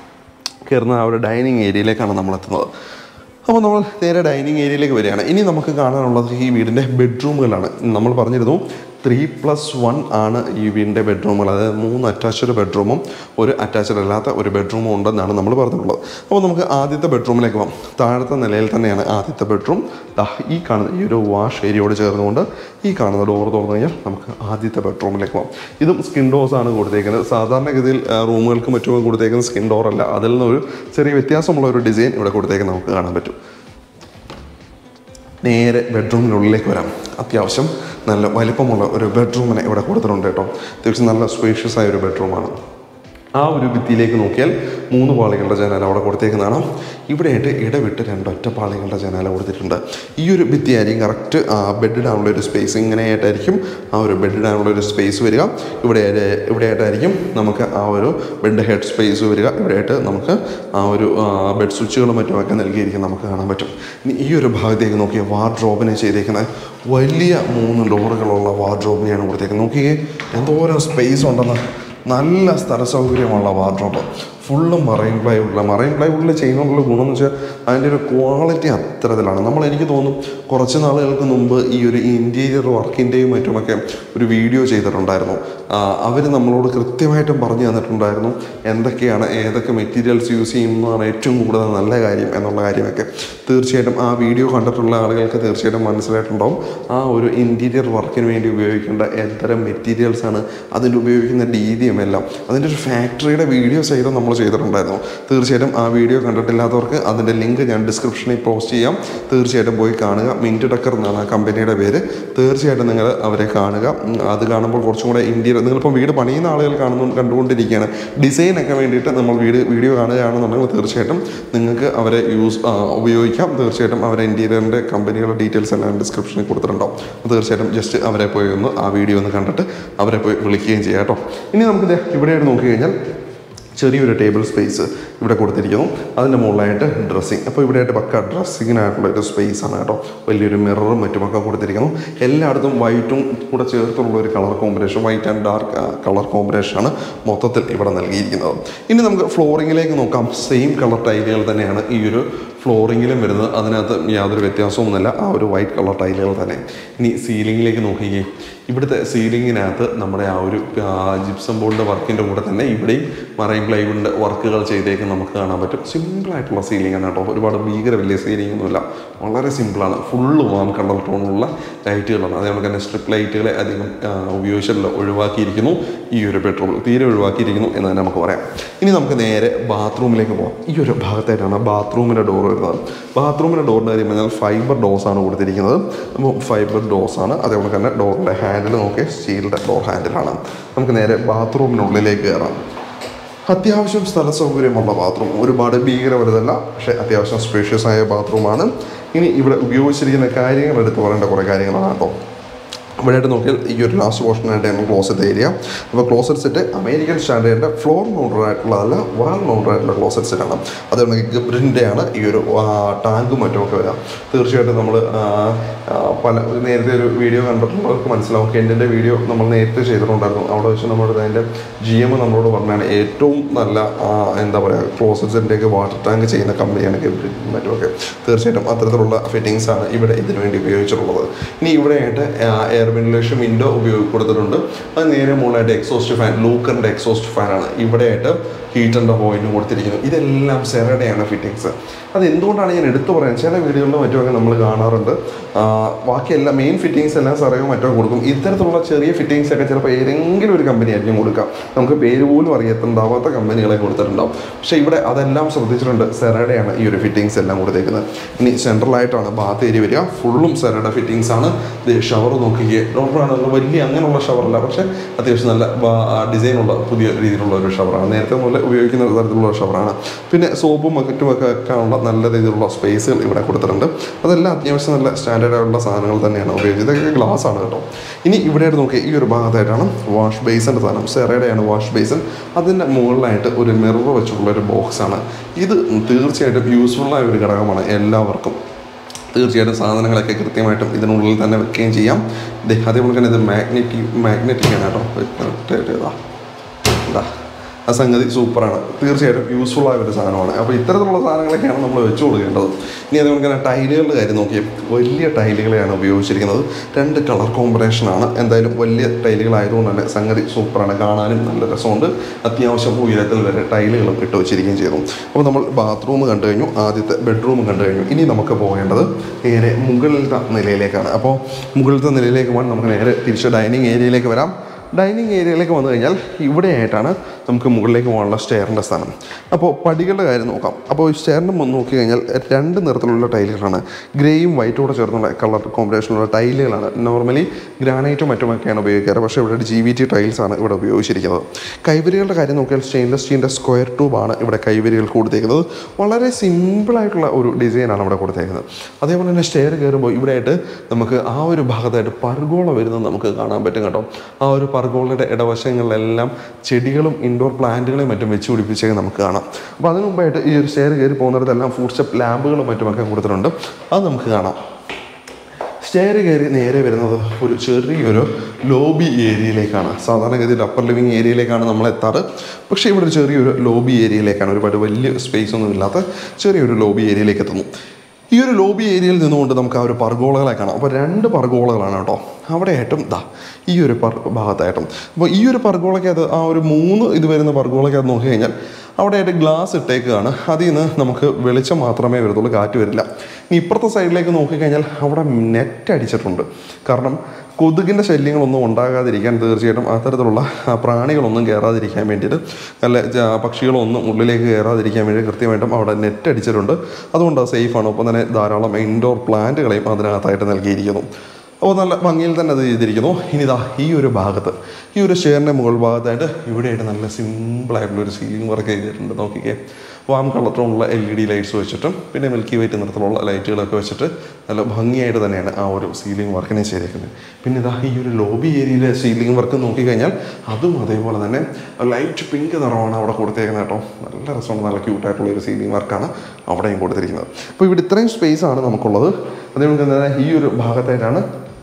കയറുന്ന ആ ഒരു ഡൈനിങ് ഏരിയയിലേക്കാണ് നമ്മൾ എത്തുന്നത് അപ്പോൾ നമ്മൾ നേരെ ഡൈനിങ് ഏരിയയിലേക്ക് വരികയാണ് ഇനി നമുക്ക് കാണാനുള്ളത് ഈ വീടിൻ്റെ ബെഡ്റൂമുകളാണ് നമ്മൾ പറഞ്ഞിരുന്നു ത്രീ പ്ലസ് വൺ ആണ് ഈ വീടിൻ്റെ ബെഡ്റൂമുകൾ അതായത് മൂന്ന് അറ്റാച്ച്ഡ് ബെഡ്റൂമും ഒരു അറ്റാച്ച്ഡ് അല്ലാത്ത ഒരു ബെഡ്റൂമും ഉണ്ടെന്നാണ് നമ്മൾ പറഞ്ഞിട്ടുള്ളത് അപ്പോൾ നമുക്ക് ആദ്യത്തെ ബെഡ്റൂമിലേക്ക് പോകാം താഴത്തെ നിലയിൽ തന്നെയാണ് ആദ്യത്തെ ബെഡ്റൂം ദാ ഈ കാണുന്ന ഈ ഒരു വാഷ് ഏരിയയോട് ചേർന്നുകൊണ്ട് ഈ കാണുന്ന ഡോർ തുറന്നു കഴിഞ്ഞാൽ നമുക്ക് ആദ്യത്തെ ബെഡ്റൂമിലേക്ക് പോകാം ഇതും സ്കിൻ ഡോസ് ആണ് കൊടുത്തേക്കുന്നത് സാധാരണഗതിയിൽ ആ, റൂമുകൾക്ക് മറ്റും കൊടുത്തേക്കുന്ന സ്കിൻ ഡോർ അല്ല അതിൽ നിന്ന് ഒരു ചെറിയ വ്യത്യാസമുള്ള ഒരു ഡിസൈൻ ഇവിടെ കൊടുത്തേക്ക് നമുക്ക് കാണാൻ പറ്റും നേരെ ബെഡ്റൂമിനുള്ളിലേക്ക് വരാം അത്യാവശ്യം നല്ല വലിപ്പമുള്ള ഒരു ബെഡ്റൂമിനെ ഇവിടെ കൊടുത്തിട്ടുണ്ട് കേട്ടോ അത്യാവശ്യം നല്ല സ്പേഷ്യസ് ആയ ഒരു ബെഡ്റൂമാണ് ആ ഒരു ഭിത്തിയിലേക്ക് നോക്കിയാൽ മൂന്ന് പാളികളുടെ ജനാല അവിടെ കൊടുത്തേക്കുന്നതാണ് ഇവിടെയായിട്ട് ഇടവിട്ട് രണ്ട് ഒറ്റ പാളികളുടെ ജനാല കൊടുത്തിട്ടുണ്ട് ഈ ഒരു ഭിത്തിയായിരിക്കും കറക്റ്റ് ബെഡ് ഇടാനുള്ള ഒരു സ്പേസ് ഇങ്ങനെയായിട്ടായിരിക്കും ആ ഒരു ബെഡ് ഇടാനുള്ള ഒരു സ്പേസ് വരിക ഇവിടെ ഇവിടെയായിട്ടായിരിക്കും നമുക്ക് ആ ഒരു ബെഡ് ഹെഡ് സ്പേസ് വരിക ഇവിടെയായിട്ട് നമുക്ക് ആ ഒരു ബെഡ് സ്വിച്ചുകളും മറ്റുമൊക്കെ നൽകിയിരിക്കും നമുക്ക് കാണാൻ പറ്റും ഇനി ഈ ഒരു ഭാഗത്തേക്ക് നോക്കിയ വാർഡ്രോബിനെ ചെയ്തേക്കുന്നത് വലിയ മൂന്ന് ഡോറുകളുള്ള വാർഡ്രോബിനെയാണ് കൊടുത്തേക്കുന്നത് നോക്കിയേ എന്തോരം സ്പേസ് ഉണ്ടെന്ന് നല്ല സ്ഥല സൗകര്യമുള്ള വാർഡ്രോബ് ഫുള്ള് മറൈൻ പ്ലൈവുഡില്ല മറൈൻ പ്ലൈവുഡിൽ ചെയ്യുന്നതിനുള്ള ഗുണം എന്ന് വെച്ചാൽ അതിൻ്റെ ഒരു ക്വാളിറ്റി അത്തരത്തിലാണ് നമ്മൾ എനിക്ക് തോന്നും കുറച്ച് നാളുകൾക്ക് മുമ്പ് ഈ ഒരു ഇൻറ്റീരിയർ വർക്കിൻ്റെയും മറ്റുമൊക്കെ ഒരു വീഡിയോ ചെയ്തിട്ടുണ്ടായിരുന്നു അവർ നമ്മളോട് കൃത്യമായിട്ടും പറഞ്ഞു തന്നിട്ടുണ്ടായിരുന്നു എന്തൊക്കെയാണ് ഏതൊക്കെ മെറ്റീരിയൽസ് യൂസ് ചെയ്യുന്നതാണ് ഏറ്റവും കൂടുതൽ നല്ല കാര്യം എന്നുള്ള കാര്യമൊക്കെ തീർച്ചയായിട്ടും ആ വീഡിയോ കണ്ടിട്ടുള്ള ആളുകൾക്ക് തീർച്ചയായിട്ടും മനസ്സിലായിട്ടുണ്ടാവും ആ ഒരു ഇൻറ്റീരിയർ വർക്കിന് വേണ്ടി ഉപയോഗിക്കേണ്ട എന്തരം മെറ്റീരിയൽസാണ് അതിൻ്റെ ഉപയോഗിക്കുന്ന രീതിയും എല്ലാം അതിൻ്റെ ഒരു ഫാക്ടറിയുടെ വീഡിയോ സഹിതം നമ്മൾ ചെയ്തിട്ടുണ്ടായിരുന്നു തീർച്ചയായിട്ടും ആ വീഡിയോ കണ്ടിട്ടില്ലാത്തവർക്ക് അതിൻ്റെ ലിങ്ക് ഞാൻ ഡിസ്ക്രിപ്ഷനിൽ പോസ്റ്റ് ചെയ്യാം തീർച്ചയായിട്ടും പോയി കാണുക മിൻറ്റ് ടക്കർ എന്നാണ് ആ കമ്പനിയുടെ പേര് തീർച്ചയായിട്ടും നിങ്ങൾ അവരെ കാണുക ഉം, അത് കാണുമ്പോൾ കുറച്ചും കൂടെ ഇന്ത്യയിൽ നിങ്ങളിപ്പോൾ വീട് പണിയുന്ന ആളുകൾ കാണുന്നു കണ്ടുകൊണ്ടിരിക്കുകയാണ് ഡിസൈനൊക്കെ വേണ്ടിയിട്ട് നമ്മൾ വീട് വീഡിയോ കാണുകയാണെന്നുണ്ടെങ്കിൽ തീർച്ചയായിട്ടും നിങ്ങൾക്ക് അവരെ യൂസ് ആ, ഉപയോഗിക്കാം തീർച്ചയായിട്ടും അവരെ ഇൻറ്റീരിയറിൻ്റെ കമ്പനികളുടെ ഡീറ്റെയിൽസ് എല്ലാം ഡിസ്ക്രിപ്ഷനിൽ കൊടുത്തിട്ടുണ്ടാവും അപ്പോൾ തീർച്ചയായിട്ടും ജസ്റ്റ് അവരെ പോയി ഒന്ന് ആ വീഡിയോ ഒന്ന് കണ്ടിട്ട് അവരെ പോയി വിളിക്കുകയും ചെയ്യാം കേട്ടോ ഇനി നമുക്ക് ദേ ഇവിടെയായിട്ട് നോക്കി കഴിഞ്ഞാൽ ചെറിയൊരു ടേബിൾ സ്പേസ് ഇവിടെ കൊടുത്തിരിക്കുന്നു അതിൻ്റെ മുകളിലായിട്ട് ഡ്രസ്സിങ് അപ്പോൾ ഇവിടെയായിട്ട് പക്ക ഡ്രസ്സിങ്ങിനായിട്ടുള്ള ഒരു സ്പേസ് ആണ് കേട്ടോ വലിയൊരു മിററും മറ്റുമൊക്കെ കൊടുത്തിരിക്കുന്നു എല്ലായിടത്തും വൈറ്റും കൂടെ ചേർത്തുള്ള ഒരു colour combination white and dark colour കോമ്പിനേഷനാണ് മൊത്തത്തിൽ ഇവിടെ നൽകിയിരിക്കുന്നത് ഇനി നമുക്ക് ഫ്ലോറിങ്ങിലേക്ക് നോക്കാം സെയിം കളർ ടൈലുകൾ തന്നെയാണ് ഈ ഒരു ഫ്ലോറിങ്ങിലും വരുന്നത് അതിനകത്ത് യാതൊരു വ്യത്യാസവുമൊന്നുമില്ല ആ ഒരു വൈറ്റ് കളർ ടൈലുകൾ തന്നെ ഇനി സീലിങ്ങിലേക്ക് നോക്കിക്കേ ഇവിടുത്തെ സീലിങ്ങിനകത്ത് നമ്മുടെ ആ ഒരു ജിപ്സം ബോർഡിൻ്റെ വർക്കിൻ്റെ കൂടെ തന്നെ ഇവിടെയും മറൈൻ പ്ലൈവുഡിൻ്റെ വർക്കുകൾ ചെയ്തേക്ക് നമുക്ക് കാണാൻ പറ്റും സിമ്പിളായിട്ടുള്ള സീലിംഗ് ആണ് കേട്ടോ ഒരുപാട് ഭീകര വലിയ സീലിംഗ് ഒന്നുമില്ല വളരെ സിമ്പിളാണ് ഫുള്ള് വാം കളർ ടോണുള്ള ലൈറ്റുകളാണ് അതേപോലെ തന്നെ സ്ട്രിപ്പ് ലൈറ്റുകളെ അധികം ആ, ഉപയോഗിച്ചിട്ടില്ല ഒഴിവാക്കിയിരിക്കുന്നു ഈ ഒരു പെട്രോൾ തീരെ ഒഴിവാക്കിയിരിക്കുന്നു എന്ന് തന്നെ നമുക്ക് പറയാം ഇനി നമുക്ക് നേരെ ബാത്റൂമിലേക്ക് പോകാം ഈ ഒരു ഭാഗത്തായിട്ടാണ് ബാത്റൂമിൻ്റെ ഡോർ വരുന്നത് ബാത്റൂമിൻ്റെ ഡോറിൻ്റെ കാര്യം പറഞ്ഞാൽ ഫൈബർ ഡോസ് ആണ് കൊടുത്തിരിക്കുന്നത് അപ്പോൾ ഫൈബർ ഡോസ് ആണ് അതേപോലെ തന്നെ ഡോറിൻ്റെ ഹാൻഡിൽ നോക്കി സ്റ്റീലിൻ്റെ ഡോർ ഹാൻഡിലാണ് നമുക്ക് നേരെ ബാത്റൂമിനുള്ളിലേക്ക് കയറാം അത്യാവശ്യം സ്ഥല സൗകര്യമുള്ള ബാത്റൂം ഒരുപാട് ഭീകരവരുതല്ല പക്ഷേ അത്യാവശ്യം സ്പേഷ്യസ് ആയ ബാത്റൂമാണ് ഇനി ഇവിടെ ഉപയോഗിച്ചിരിക്കുന്ന കാര്യങ്ങൾ എടുത്ത് പറയേണ്ട കുറേ കാര്യങ്ങളാണ് കേട്ടോ ഇവിടെയായിട്ട് നോക്കിയാൽ ഈ ഒരു ലാസ്റ്റ് പോർഷനായിട്ടാണ് ക്ലോസറ്റ് ഏരിയ അപ്പോൾ ക്ലോസറ്റ് സെറ്റ് അമേരിക്കൻ സ്റ്റാൻഡേർഡിൻ്റെ ഫ്ലോർ മൗണ്ടഡ് ആയിട്ടുള്ളതല്ല വാൾ മൗണ്ടഡ് ആയിട്ടുള്ള ക്ലോസറ്റ് സെറ്റാണ് അതുകൊണ്ട് ഗബ്രിൻ്റെ ആണ് ഈ ഒരു ടാങ്കും മറ്റുമൊക്കെ വരാം തീർച്ചയായിട്ടും നമ്മൾ പല നേരത്തെ ഒരു വീഡിയോ കണ്ടിട്ടുള്ളവർക്ക് മനസ്സിലാവും കെൻറ്റിൻ്റെ വീഡിയോ നമ്മൾ നേരത്തെ ചെയ്തിട്ടുണ്ടായിരുന്നു അവിടെ വെച്ച് നമ്മുടെ അതിൻ്റെ ജി എം നമ്മളോട് പറഞ്ഞാണ് ഏറ്റവും നല്ല ആ, എന്താ പറയുക ക്ലോസറ്റ്സിൻ്റെയൊക്കെ വാട്ടർ ടാങ്ക് ചെയ്യുന്ന കമ്പനിയാണ് ഗബ്രിൻ മറ്റുമൊക്കെ തീർച്ചയായിട്ടും അത്തരത്തിലുള്ള ഫിറ്റിങ്സ് ആണ് ഇവിടെ ഇതിനു വേണ്ടി ഉപയോഗിച്ചിട്ടുള്ളത് ഇനി ഇവിടെയായിട്ട് എയർ വെന്റിലേഷൻ വിൻഡോ ഉപയോഗി കൊടുത്തിട്ടുണ്ട് അത് നേരെ മുകളിലായിട്ട് എക്സോസ്റ്റ് ഫാൻ ലൂക്കറിൻ്റെ എക്സോസ്റ്റ് ഫാനാണ് ഇവിടെയായിട്ട് ഹീറ്ററിൻ്റെ പോയിന്റ് കൊടുത്തിരിക്കുന്നു ഇതെല്ലാം സെറഡയാണ് ഫിറ്റിങ്സ് അത് എന്തുകൊണ്ടാണ് ഞാൻ എടുത്തു പറയാൻ ചില വീടുകളിലും മറ്റുമൊക്കെ നമ്മൾ കാണാറുണ്ട് ആ, ബാക്കിയെല്ലാം മെയിൻ ഫിറ്റിങ്സ് എല്ലാം സെറയോ മറ്റോ കൊടുക്കും ഇത്തരത്തിലുള്ള ചെറിയ ഫിറ്റിങ്സ് ഒക്കെ ചിലപ്പോൾ ഏതെങ്കിലും ഒരു കമ്പനി ആയിരിക്കും കൊടുക്കുക നമുക്ക് പേര് പോലും അറിയത്തുണ്ടാവാത്ത കമ്പനികളെ കൊടുത്തിട്ടുണ്ടാവും പക്ഷേ ഇവിടെ അതെല്ലാം ശ്രദ്ധിച്ചിട്ടുണ്ട് സെറഡയാണ് ഈ ഒരു ഫിറ്റിങ്സ് എല്ലാം കൊടുത്തേക്കുന്നത് ഇനി സെൻട്രലായിട്ടാണ് ബാത്ത് ഏരിയ വരിക ഫുള്ളും സെറയുടെ ഫിറ്റിങ്സ് ആണ് ഷവർ നോക്കിക്കേ ഡോക്ടറാണ് വലിയ അങ്ങനെയുള്ള ഷവറല്ല പക്ഷേ അത്യാവശ്യം നല്ല ഡിസൈനുള്ള പുതിയ രീതിയിലുള്ള ഒരു ഷവറാണ് നേരത്തെ മുതൽ ഉപയോഗിക്കുന്ന തരത്തിലുള്ള ഷവറാണ് പിന്നെ സോപ്പും മറ്റും ഒക്കെ വെക്കാനുള്ള നല്ല രീതിയിലുള്ള സ്പേസുകൾ ഇവിടെ കൊടുത്തിട്ടുണ്ട് അതെല്ലാം അത്യാവശ്യം നല്ല സ്റ്റാൻഡേർഡ് ആയിട്ടുള്ള സാധനങ്ങൾ തന്നെയാണ് ഉപയോഗിച്ചത് ഇതൊക്കെ ഗ്ലാസ് ആണ് കേട്ടോ ഇനി ഇവിടെയായിട്ട് നോക്കി ഈ ഒരു ഭാഗത്തായിട്ടാണ് വാഷ് ബേസിൻ്റെ സാധനം സെറയുടെയാണ് വാഷ് ബേസിൻ അതിൻ്റെ മുകളിലായിട്ട് ഒരു മിറർ വെച്ചിട്ടുള്ള ഒരു ബോക്സ് ആണ് ഇത് തീർച്ചയായിട്ടും യൂസ്ഫുള്ളായ ഒരു ഘടകമാണ് എല്ലാവർക്കും തീർച്ചയായിട്ടും സാധനങ്ങളൊക്കെ കൃത്യമായിട്ടും ഇതിനുള്ളിൽ തന്നെ വെക്കുകയും ചെയ്യാം ദേ അതേപോലെ തന്നെ ഇത് മാഗ്നറ്റിക് മാഗ്നറ്റിക് ആണ് കേട്ടോ ഇതാ ഇതാ ആ സംഗതി സൂപ്പറാണ് തീർച്ചയായിട്ടും യൂസ്ഫുൾ ആയ ഒരു സാധനമാണ് അപ്പോൾ ഇത്തരത്തിലുള്ള സാധനങ്ങളൊക്കെയാണ് നമ്മൾ വെച്ച് കൊടുക്കേണ്ടത് ഇനി അതുകൊണ്ട് തന്നെ ടൈലുകളുടെ കാര്യം നോക്കിയാൽ വലിയ ടൈലുകളെയാണ് ഉപയോഗിച്ചിരിക്കുന്നത് രണ്ട് കളർ കോമ്പിനേഷനാണ് എന്തായാലും വലിയ ടൈലുകളായതുകൊണ്ട് തന്നെ സംഗതി സൂപ്പറാണ് കാണാനും നല്ല രസമുണ്ട് അത്യാവശ്യം ഉയരത്തിൽ വരെ ടൈലുകളും ഇട്ട് വെച്ചിരിക്കുകയും ചെയ്തു അപ്പോൾ നമ്മൾ ബാത്റൂം കണ്ടു കഴിഞ്ഞു ആദ്യത്തെ ബെഡ്റൂം കണ്ടു കഴിഞ്ഞു ഇനി നമുക്ക് പോകേണ്ടത് നേരെ മുകളിലത്തെ നിലയിലേക്കാണ് അപ്പോൾ മുകളിലത്തെ നിലയിലേക്ക് പോകാൻ നമുക്ക് നേരെ തിരിച്ച് ഡൈനിങ് ഏരിയയിലേക്ക് വരാം ഡൈനിങ് ഏരിയയിലേക്ക് വന്നു കഴിഞ്ഞാൽ ഇവിടെയായിട്ടാണ് നമുക്ക് മുകളിലേക്ക് പോകാനുള്ള സ്റ്റെയറിൻ്റെ സ്ഥാനം അപ്പോൾ പടികളുടെ കാര്യം നോക്കാം അപ്പോൾ ഈ സ്റ്റെയറിൻ്റെ മുന്ന് നോക്കി കഴിഞ്ഞാൽ രണ്ട് നിറത്തിലുള്ള ടൈലുകളാണ് ഗ്രേയും വൈറ്റും കൂടെ ചേർന്നുള്ള കളർ കോമ്പിനേഷനുള്ള ടൈലുകളാണ് നോർമലി ഗ്രാനൈറ്റും മറ്റുമൊക്കെയാണ് ഉപയോഗിക്കാറ് പക്ഷേ ഇവിടെ ജി വി ടി ടൈൽസ് ആണ് ഇവിടെ ഉപയോഗിച്ചിരിക്കുന്നത് കൈവരികളുടെ കാര്യം നോക്കിയാൽ സ്റ്റെയിൻലെസ് സ്റ്റീലിൻ്റെ സ്ക്വയർ ട്യൂബാണ് ഇവിടെ കൈവരികൾ കൊടുത്തേക്കുന്നത് വളരെ സിമ്പിളായിട്ടുള്ള ഒരു ഡിസൈനാണ് ഇവിടെ കൊടുത്തേക്കുന്നത് അതേപോലെ തന്നെ സ്റ്റെയർ കയറുമ്പോൾ ഇവിടെയായിട്ട് നമുക്ക് ആ ഒരു ഭാഗത്തായിട്ട് പർഗോള വരുന്നത് നമുക്ക് കാണാൻ പറ്റും കേട്ടോ ആ ഒരു പർഗോളയുടെ ഇടവശങ്ങളിലെല്ലാം ചെടികളും ഇൻഡോർ പ്ലാന്റുകളെയും മറ്റും വെച്ച് പിടിപ്പിച്ചൊക്കെ നമുക്ക് കാണാം അപ്പോൾ അതിനു മുമ്പായിട്ട് ഈ ഒരു സ്റ്റെയർ കയറി പോകുന്നിടത്തെല്ലാം ഫുഡ് സ്റ്റെപ്പ് ലാമ്പുകളും മറ്റുമൊക്കെ കൊടുത്തിട്ടുണ്ട് അത് നമുക്ക് കാണാം സ്റ്റെയർ കയറി നേരെ വരുന്നത് ഒരു ചെറിയൊരു ലോബി ഏരിയയിലേക്കാണ് സാധാരണഗതിയിൽ അപ്പർ ലിവിങ് ഏരിയയിലേക്കാണ് നമ്മൾ എത്താറ് പക്ഷേ ഇവിടെ ഒരു ചെറിയൊരു ലോബി ഏരിയയിലേക്കാണ് ഒരുപാട് വലിയ സ്പേസ് ഒന്നും ഇല്ലാത്ത ചെറിയൊരു ലോബി ഏരിയയിലേക്ക് എത്തുന്നു ഈ ഒരു ലോബി ഏരിയയിൽ നിന്നുകൊണ്ട് നമുക്ക് ആ ഒരു പർഗോളകളെ കാണാം അപ്പോൾ രണ്ട് പർഗോളകളാണ് കേട്ടോ അവിടെയായിട്ടും ദാ ഈ ഒരു പർ ഭാഗത്തായിട്ടും അപ്പോൾ ഈ ഒരു പർഗോളയ്ക്കകത്ത് ആ ഒരു മൂന്ന് ഇത് വരുന്ന പർഗോളയ്ക്കകത്ത് നോക്കി കഴിഞ്ഞാൽ അവിടെയായിട്ട് ഗ്ലാസ് ഇട്ടേക്കുകയാണ് അതിൽ നിന്ന് നമുക്ക് വെളിച്ചം മാത്രമേ വരത്തുള്ളൂ കാറ്റ് വരില്ല ഇനി ഇപ്പുറത്തെ സൈഡിലേക്ക് നോക്കിക്കഴിഞ്ഞാൽ അവിടെ നെറ്റ് അടിച്ചിട്ടുണ്ട് കാരണം കൊതുകിൻ്റെ ശല്യങ്ങളൊന്നും ഉണ്ടാകാതിരിക്കാൻ തീർച്ചയായിട്ടും അത്തരത്തിലുള്ള ആ, പ്രാണികളൊന്നും കയറാതിരിക്കാൻ വേണ്ടിയിട്ട് അല്ല ജ- പക്ഷികളൊന്നും ഉള്ളിലേക്ക് കയറാതിരിക്കാൻ വേണ്ടി കൃത്യമായിട്ടും അവിടെ നെറ്റ് അടിച്ചിട്ടുണ്ട് അതുകൊണ്ട് അത് സേഫാണ് ഒപ്പം തന്നെ ധാരാളം ഇൻഡോർ പ്ലാന്റുകളെയും അതിനകത്തായിട്ട് നൽകിയിരിക്കുന്നു അപ്പോൾ നല്ല ഭംഗിയിൽ തന്നെ അത് ചെയ്തിരിക്കുന്നു ഇനി ഇതാ ഈ ഒരു ഭാഗത്ത് ഈ ഒരു ഷെയറിൻ്റെ മുകൾ ഭാഗത്തായിട്ട് ഇവിടെയായിട്ട് നല്ല സിമ്പിളായിട്ടുള്ള ഒരു സീലിംഗ് വർക്ക് ചെയ്തിട്ടുണ്ട് നോക്കിക്കേ വാം കളറിലുള്ള എൽ ഇ ഡി ലൈറ്റ്സ് വെച്ചിട്ടും പിന്നെ മിൽക്കി വൈറ്റ് നിറത്തിലുള്ള ലൈറ്റുകളൊക്കെ വെച്ചിട്ട് നല്ല ഭംഗിയായിട്ട് തന്നെയാണ് ആ ഒരു സീലിംഗ് വർക്കിനെ ചെയ്തേക്കുന്നത് പിന്നെ ഇതാ ഈ ഒരു ലോബി ഏരിയയിലെ സീലിംഗ് വർക്ക് നോക്കിക്കഴിഞ്ഞാൽ അതും അതേപോലെ തന്നെ ലൈറ്റ് പിങ്ക് നിറമാണ് അവിടെ കൊടുത്തേക്കുന്നത് കേട്ടോ നല്ല രസമാണ് നല്ല ക്യൂട്ടായിട്ടുള്ള ഒരു സീലിംഗ് വർക്കാണ് അവിടെയും കൊടുത്തിരിക്കുന്നത് അപ്പോൾ ഇവിടെ ഇത്രയും സ്പേസ് ആണ് നമുക്കുള്ളത് അതേപോലെ തന്നെ ഈ ഒരു ഭാഗത്തായിട്ടാണ്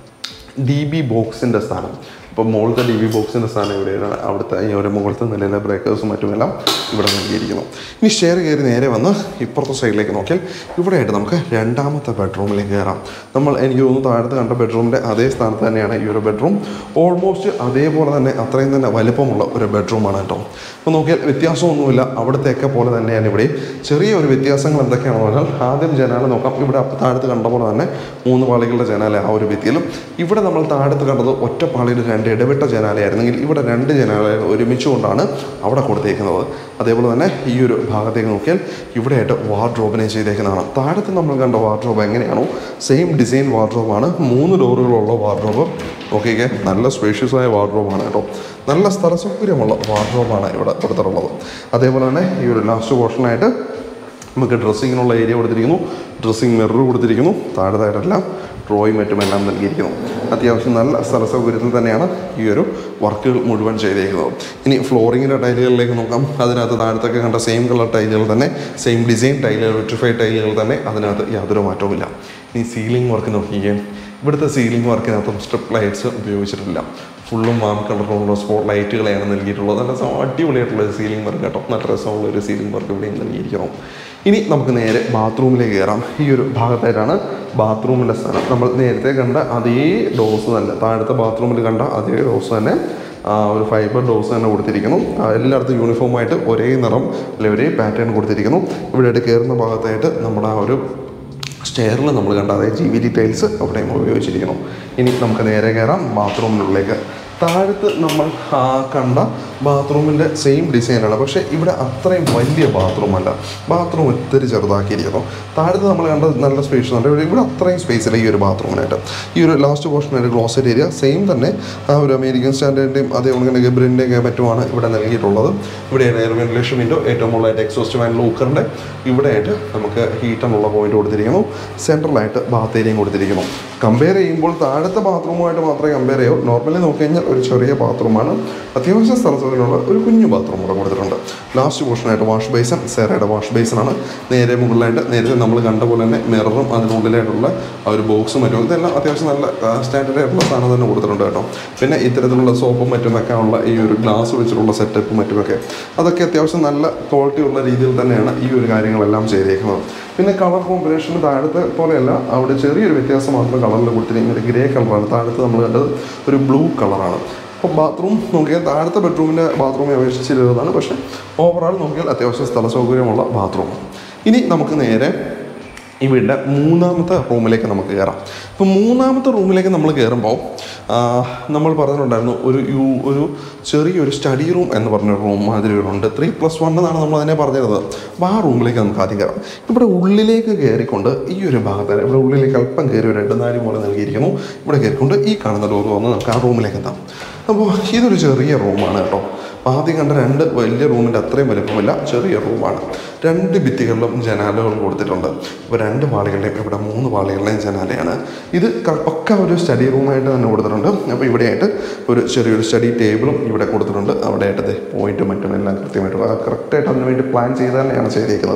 ഡി ബി ബോക്സിൻ്റെ സ്ഥാനം അപ്പോൾ മുകളിലത്തെ ഡി ബി ബോക്സിൻ്റെ സ്ഥാനം ഇവിടെയാണ് അവിടുത്തെ ഈ ഒരു മുകളിലത്തെ നിലയിലെ ബ്രേക്കേഴ്സും മറ്റുമെല്ലാം ഇവിടെ നൽകിയിരിക്കുന്നു ഇനി ഷെയർ കയറി നേരെ വന്ന് ഇപ്പുറത്തെ സൈഡിലേക്ക് നോക്കിയാൽ ഇവിടെയായിട്ട് നമുക്ക് രണ്ടാമത്തെ ബെഡ്റൂമിലേക്ക് കയറാം നമ്മൾ എനിക്ക് തോന്നുന്നു താഴത്ത് കണ്ട ബെഡ്റൂമിൻ്റെ അതേ സ്ഥാനത്ത് തന്നെയാണ് ഈ ഒരു ബെഡ്റൂം ഓൾമോസ്റ്റ് അതേപോലെ തന്നെ അത്രയും തന്നെ വലിപ്പമുള്ള ഒരു ബെഡ്റൂമാണ് കേട്ടോ അപ്പോൾ നോക്കിയാൽ വ്യത്യാസമൊന്നുമില്ല അവിടത്തെയൊക്കെ പോലെ തന്നെയാണ് ഇവിടെ ചെറിയ ഒരു വ്യത്യാസങ്ങൾ എന്തൊക്കെയാണെന്ന് പറഞ്ഞാൽ ആദ്യം ജനാല നോക്കാം ഇവിടെ അപ്പ- താഴത്ത് കണ്ട പോലെ തന്നെ മൂന്ന് പാളികളുടെ ജനാല ആ ഒരു ഭിത്തിയിലും ഇവിടെ നമ്മൾ താഴത്ത് കണ്ടത് ഒറ്റ പാളിയിൽ രണ്ട് ഇടവിട്ട ജനാലയായിരുന്നെങ്കിൽ ഇവിടെ രണ്ട് ജനാല ഒരുമിച്ച് കൊണ്ടാണ് അവിടെ കൊടുത്തേക്കുന്നത് അതേപോലെ തന്നെ ഈ ഒരു ഭാഗത്തേക്ക് നോക്കിയാൽ ഇവിടെയായിട്ട് വാർഡ്രോബിനെ ചെയ്തേക്കുന്നതാണ് താഴത്ത് നമ്മൾ കണ്ട വാർഡ്രോബ് എങ്ങനെയാണോ സെയിം ഡിസൈൻ വാർഡ്രോബാണ് മൂന്ന് ഡോറുകളുള്ള വാർഡ്രോബ് ഓക്കെ നല്ല സ്പേഷ്യസ് ആയ വാർഡ്രോബാണ് കേട്ടോ നല്ല സ്ഥല സൗകര്യമുള്ള വാർഡ്രോബാണ് ഇവിടെ കൊടുത്തിട്ടുള്ളത് അതേപോലെ തന്നെ ഈ ഒരു ലാസ്റ്റ് പോർഷനായിട്ട് നമുക്ക് ഡ്രസ്സിങ്ങിനുള്ള ഏരിയ കൊടുത്തിരിക്കുന്നു ഡ്രസ്സിങ് മിറർ കൊടുത്തിരിക്കുന്നു താഴത്തായിട്ടെല്ലാം ഡ്രോയും മറ്റുമെല്ലാം നൽകിയിരിക്കുന്നു അത്യാവശ്യം നല്ല സ്ഥല സൗകര്യത്തിൽ തന്നെയാണ് ഈ ഒരു വർക്കുകൾ മുഴുവൻ ചെയ്തേക്കുന്നത് ഇനി ഫ്ലോറിങ്ങിൻ്റെ ടൈലുകളിലേക്ക് നോക്കാം അതിനകത്ത് താഴത്തൊക്കെ കണ്ട സെയിം കളർ ടൈലുകൾ തന്നെ സെയിം ഡിസൈൻ ടൈലുകൾ വിട്രിഫൈഡ് ടൈലുകൾ തന്നെ അതിനകത്ത് യാതൊരു മാറ്റവുമില്ല ഇനി സീലിംഗ് വർക്ക് നോക്കിക്കേ ഇവിടുത്തെ സീലിംഗ് വർക്കിനകത്തും സ്ട്രിപ്പ് ലൈറ്റ്സ് ഉപയോഗിച്ചിട്ടില്ല ഫുള്ളും വാം കളറിലുള്ള സ്പോട്ട് ലൈറ്റുകളെയാണ് നൽകിയിട്ടുള്ളത് നല്ല സ- അടിപൊളിയായിട്ടുള്ള ഒരു സീലിംഗ് വർക്ക് കേട്ടോ നല്ല രസമുള്ള ഒരു സീലിംഗ് വർക്ക് ഇവിടെയും നൽകിയിരിക്കണം ഇനി നമുക്ക് നേരെ ബാത്റൂമിലേക്ക് കയറാം ഈ ഒരു ഭാഗത്തായിട്ടാണ് ബാത്റൂമിൻ്റെ സ്ഥാനം നമ്മൾ നേരത്തെ കണ്ട അതേ ഡോസ് തന്നെ താഴത്തെ ബാത്റൂമിൽ കണ്ട അതേ ഡോസ് തന്നെ ആ ഒരു ഫൈബർ ഡോസ് തന്നെ കൊടുത്തിരിക്കുന്നു ആ, എല്ലായിടത്തും യൂണിഫോമായിട്ട് ഒരേ നിറം അല്ലെ ഒരേ പാറ്റേൺ കൊടുത്തിരിക്കുന്നു ഇവിടെയായിട്ട് കയറുന്ന ഭാഗത്തായിട്ട് നമ്മുടെ ആ ഒരു സ്റ്റെയറിൽ നമ്മൾ കണ്ട അതേ ജി വി ഡി ടൈൽസ് അവിടെയും ഉപയോഗിച്ചിരിക്കണം ഇനി നമുക്ക് നേരെ കയറാം ബാത്റൂമിനുള്ളിലേക്ക് താഴത്ത് നമ്മൾ ആ കണ്ട ബാത്റൂമിൻ്റെ സെയിം ഡിസൈനാണ് പക്ഷേ ഇവിടെ അത്രയും വലിയ ബാത്റൂം അല്ല ബാത്റൂം ഒത്തിരി ചെറുതാക്കിയിരിക്കുന്നു താഴത്ത് നമ്മൾ കണ്ട നല്ല സ്പേസ് ഉണ്ട് ഇവിടെ ഇവിടെ അത്രയും സ്പേസ് ഇല്ല ഈ ഒരു ബാത്റൂമിനായിട്ട് ഈ ഒരു ലാസ്റ്റ് പോർഷനായിട്ട് ക്ലോസറ്റ് ഏരിയ സെയിം തന്നെ ആ ഒരു അമേരിക്കൻ സ്റ്റാൻഡേർഡിൻ്റെയും അതേപോലെ തന്നെ ഗബ്രിൻ്റെയും മറ്റുമാണ് ഇവിടെ നൽകിയിട്ടുള്ളത് ഇവിടെ എയർ വെന്റിലേഷൻ വിൻഡോ ഏറ്റവും മുകളിലായിട്ട് എക്സോസ്റ്റ് ഫാൻ ലൂക്കറിൻ്റെ ഇവിടെയായിട്ട് നമുക്ക് ഹീറ്റ് എന്നുള്ള പോയിന്റ് കൊടുത്തിരിക്കുന്നു സെൻട്രലായിട്ട് ബാത്ത് ഏരിയയും കൊടുത്തിരിക്കുന്നു കമ്പയർ ചെയ്യുമ്പോൾ താഴത്തെ ബാത്റൂമുമായിട്ട് മാത്രമേ കമ്പയർ ചെയ്യൂ നോർമലി നോക്കി കഴിഞ്ഞാൽ ഒരു ചെറിയ ബാത്റൂമാണ് അത്യാവശ്യം സ്ഥല സൗകര്യമുള്ള ഒരു കുഞ്ഞു ബാത്റൂം കൂടെ കൊടുത്തിട്ടുണ്ട് ലാസ്റ്റ് പോർഷനായിട്ട് വാഷ് ബേസൺ സെറയുടെ വാഷ് ബേസനാണ് നേരെ മുകളിലായിട്ട് നേരത്തെ നമ്മൾ കണ്ട പോലെ തന്നെ മിററും അതിനുള്ളിലായിട്ടുള്ള ആ ഒരു ബോക്സും മറ്റും ഇതെല്ലാം അത്യാവശ്യം നല്ല സ്റ്റാൻഡേർഡ് ആയിട്ടുള്ള സാധനം തന്നെ കൊടുത്തിട്ടുണ്ട് കേട്ടോ പിന്നെ ഇത്തരത്തിലുള്ള സോപ്പും മറ്റുമൊക്കെ ഉള്ള ഈ ഒരു ഗ്ലാസ് വെച്ചിട്ടുള്ള സെറ്റപ്പും മറ്റുമൊക്കെ അതൊക്കെ അത്യാവശ്യം നല്ല ക്വാളിറ്റി ഉള്ള രീതിയിൽ തന്നെയാണ് ഈ ഒരു കാര്യങ്ങളെല്ലാം ചെയ്തേക്കുന്നത് പിന്നെ കളർ കോമ്പിനേഷൻ താഴത്തെ പോലെയല്ല അവിടെ ചെറിയൊരു വ്യത്യാസം മാത്രം കളറിൽ കൊടുത്തിരിക്കുന്നത് ഗ്രേ കളറാണ് താഴത്ത് നമ്മൾ കണ്ടത് ഒരു ബ്ലൂ കളറാണ് അപ്പോൾ ബാത്റൂം നോക്കിയാൽ താഴത്തെ ബെഡ്റൂമിൻ്റെ ബാത്റൂമെ അപേക്ഷിച്ച് ചെറുതാണ് പക്ഷേ ഓവറോൾ നോക്കിയാൽ അത്യാവശ്യം സ്ഥല സൗകര്യമുള്ള ബാത്റൂം ഇനി നമുക്ക് നേരെ ഈ വീടിൻ്റെ മൂന്നാമത്തെ റൂമിലേക്ക് നമുക്ക് കയറാം അപ്പോൾ മൂന്നാമത്തെ റൂമിലേക്ക് നമ്മൾ കയറുമ്പോൾ ആ, നമ്മൾ പറഞ്ഞിട്ടുണ്ടായിരുന്നു ഒരു യു ഒരു ചെറിയൊരു സ്റ്റഡി റൂം എന്ന് പറഞ്ഞ റൂം മാതിരി ഉണ്ട് ത്രീ പ്ലസ് വൺ എന്നാണ് നമ്മൾ അതിനെ പറഞ്ഞിരുന്നത് അപ്പോൾ ആ റൂമിലേക്ക് നമുക്ക് ആദ്യം കയറാം ഇവിടെ ഉള്ളിലേക്ക് കയറിക്കൊണ്ട് ഈ ഒരു ഭാഗത്ത് ഇവിടെ ഉള്ളിലേക്ക് അല്പം കയറി ഒരു രണ്ട് നാല് പോലെ നൽകിയിരിക്കുന്നു ഇവിടെ കയറിക്കൊണ്ട് ഈ കാണുന്ന ഡോർ വന്ന് നമുക്ക് ആ റൂമിലേക്ക് എത്താം അപ്പോൾ ഇതൊരു ചെറിയ റൂമാണ് കേട്ടോ ആദ്യം കണ്ട രണ്ട് വലിയ റൂമിൻ്റെ അത്രയും വലുപ്പമില്ല ചെറിയ റൂമാണ് രണ്ട് ഭിത്തികളിലും ജനാലകൾ കൊടുത്തിട്ടുണ്ട് ഇപ്പോൾ രണ്ട് പാളികളുടെയും ഇവിടെ മൂന്ന് പാളികളുടെയും ജനാലയാണ് ഇത് ക- പക്ക ഒരു സ്റ്റഡി റൂമായിട്ട് തന്നെ കൊടുത്തിട്ടുണ്ട് അപ്പോൾ ഇവിടെയായിട്ട് ഒരു ചെറിയൊരു സ്റ്റഡി ടേബിളും ഇവിടെ കൊടുത്തിട്ടുണ്ട് അവിടെയായിട്ട് പോയിന്റും മറ്റും എല്ലാം കൃത്യമായിട്ട് കറക്റ്റായിട്ട് അതിന് വേണ്ടി പ്ലാൻ ചെയ്ത് തന്നെയാണ് ചെയ്തേക്കുന്നത്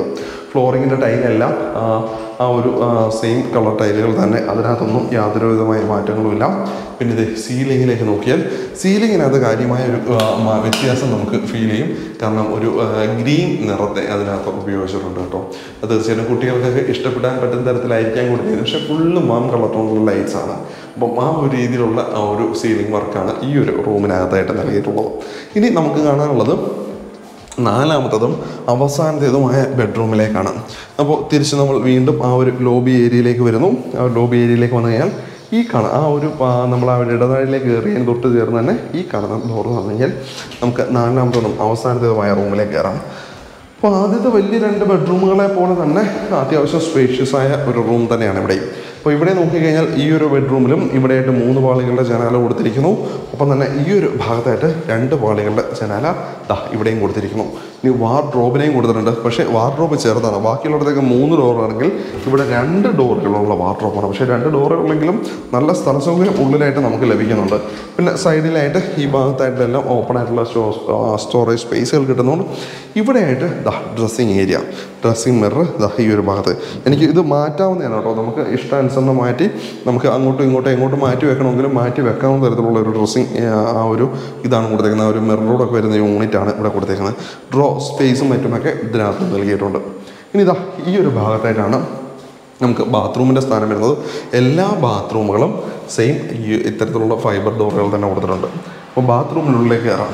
ഫ്ലോറിങ്ങിൻ്റെ ടൈലെല്ലാം ആ, ആ ഒരു സെയിം കളർ ടൈലുകൾ തന്നെ അതിനകത്തൊന്നും യാതൊരു വിധമായ മാറ്റങ്ങളുമില്ല പിന്നെ ഇത് സീലിങ്ങിലേക്ക് നോക്കിയാൽ സീലിങ്ങിനകത്ത് കാര്യമായ ഒരു ആ, മ- വ്യത്യാസം നമുക്ക് ഫീൽ ചെയ്യും കാരണം ഒരു ഗ്രീൻ നിറത്തെ അതിനകത്ത് ഉപയോഗിച്ചിട്ടുണ്ട് കേട്ടോ അത് തീർച്ചയായിട്ടും കുട്ടികൾക്കൊക്കെ ഇഷ്ടപ്പെടാൻ പറ്റുന്ന തരത്തിലായിരിക്കാൻ കൊടുക്കുന്നത് പക്ഷേ ഫുള്ള് മാം കളറിലുള്ള ലൈറ്റ്സ് ആണ് അപ്പം ആ ഒരു രീതിയിലുള്ള ആ ഒരു സീലിംഗ് വർക്കാണ് ഈ ഒരു റൂമിനകത്തായിട്ട് നൽകിയിട്ടുള്ളത് ഇനി നമുക്ക് കാണാനുള്ളത് നാലാമത്തതും അവസാനത്തേതുമായ ബെഡ്റൂമിലേക്കാണ് അപ്പോൾ തിരിച്ച് നമ്മൾ വീണ്ടും ആ ഒരു ലോബി ഏരിയയിലേക്ക് വരുന്നു ആ ഒരു ലോബി ഏരിയയിലേക്ക് വന്നു കഴിഞ്ഞാൽ ഈ കാണാം ആ ഒരു ആ, നമ്മൾ ആ ഒരു ഇടനാഴിലേക്ക് കയറിയതിന് തൊട്ട് ചേർന്ന് തന്നെ ഈ കാണുന്ന ഡോർ വന്നു കഴിഞ്ഞാൽ നമുക്ക് നാലാമത്തതും അവസാനത്തേതുമായ റൂമിലേക്ക് കയറാം അപ്പോൾ ആദ്യത്തെ വലിയ രണ്ട് ബെഡ്റൂമുകളെ പോലെ തന്നെ അത്യാവശ്യം സ്പേഷ്യസ് ആയ ഒരു റൂം തന്നെയാണ് ഇവിടെ അപ്പോൾ ഇവിടെ നോക്കിക്കഴിഞ്ഞാൽ ഈ ഒരു ബെഡ്റൂമിലും ഇവിടെയായിട്ട് മൂന്ന് പാളികളുടെ ജനാല കൊടുത്തിരിക്കുന്നു ഒപ്പം തന്നെ ഈ ഒരു ഭാഗത്തായിട്ട് രണ്ട് പാളികളുടെ ജനാല ദാ ഇവിടെയും കൊടുത്തിരിക്കുന്നു ഇനി വാർഡ്രോബിനെയും കൊടുത്തിട്ടുണ്ട് പക്ഷേ വാർഡ്രോബ് ചെറുതാണ് ബാക്കിയുള്ളിടത്തേക്ക് മൂന്ന് ഡോറാണെങ്കിൽ ഇവിടെ രണ്ട് ഡോറുകളുള്ള വാർഡ്രോബാണ് പക്ഷേ രണ്ട് ഡോറുകളെങ്കിലും നല്ല സ്ഥല സൗകര്യം ഉള്ളിലായിട്ട് നമുക്ക് ലഭിക്കുന്നുണ്ട് പിന്നെ സൈഡിലായിട്ട് ഈ ഭാഗത്തായിട്ടെല്ലാം ഓപ്പൺ ആയിട്ടുള്ള സ്റ്റോറേജ് സ്പേസുകൾ കിട്ടുന്നുണ്ട് ഇവിടെയായിട്ട് ദാ ഡ്രസ്സിങ് ഏരിയ ഡ്രസ്സിങ് മിറർ ദാ ഈ ഒരു ഭാഗത്ത് എനിക്ക് ഇത് മാറ്റാവുന്നതാണ് കേട്ടോ നമുക്ക് ഇഷ്ടാനുസരണം മാറ്റി നമുക്ക് അങ്ങോട്ടും ഇങ്ങോട്ടും എങ്ങോട്ടും മാറ്റി വെക്കണമെങ്കിലും മാറ്റി വെക്കാവുന്ന തരത്തിലുള്ള ഒരു ഡ്രസ്സിങ് ആ ഒരു ഇതാണ് കൊടുത്തേക്കുന്നത് ആ ഒരു മിററോടൊക്കെ വരുന്ന യൂണിറ്റാണ് ഇവിടെ കൊടുത്തേക്കുന്നത് ഡ്രോ സ്പേസും മറ്റുമൊക്കെ ഇതിനകത്ത് നൽകിയിട്ടുണ്ട് ഇനി ഇതാ ഈ ഒരു ഭാഗത്തായിട്ടാണ് നമുക്ക് ബാത്റൂമിൻ്റെ സ്ഥാനം വരുന്നത് എല്ലാ ബാത്റൂമുകളും സെയിം ഈ ഇത്തരത്തിലുള്ള ഫൈബർ ഡോറുകൾ തന്നെ കൊടുത്തിട്ടുണ്ട് അപ്പോൾ ബാത്റൂമിനുള്ളിലേക്ക് കയറാം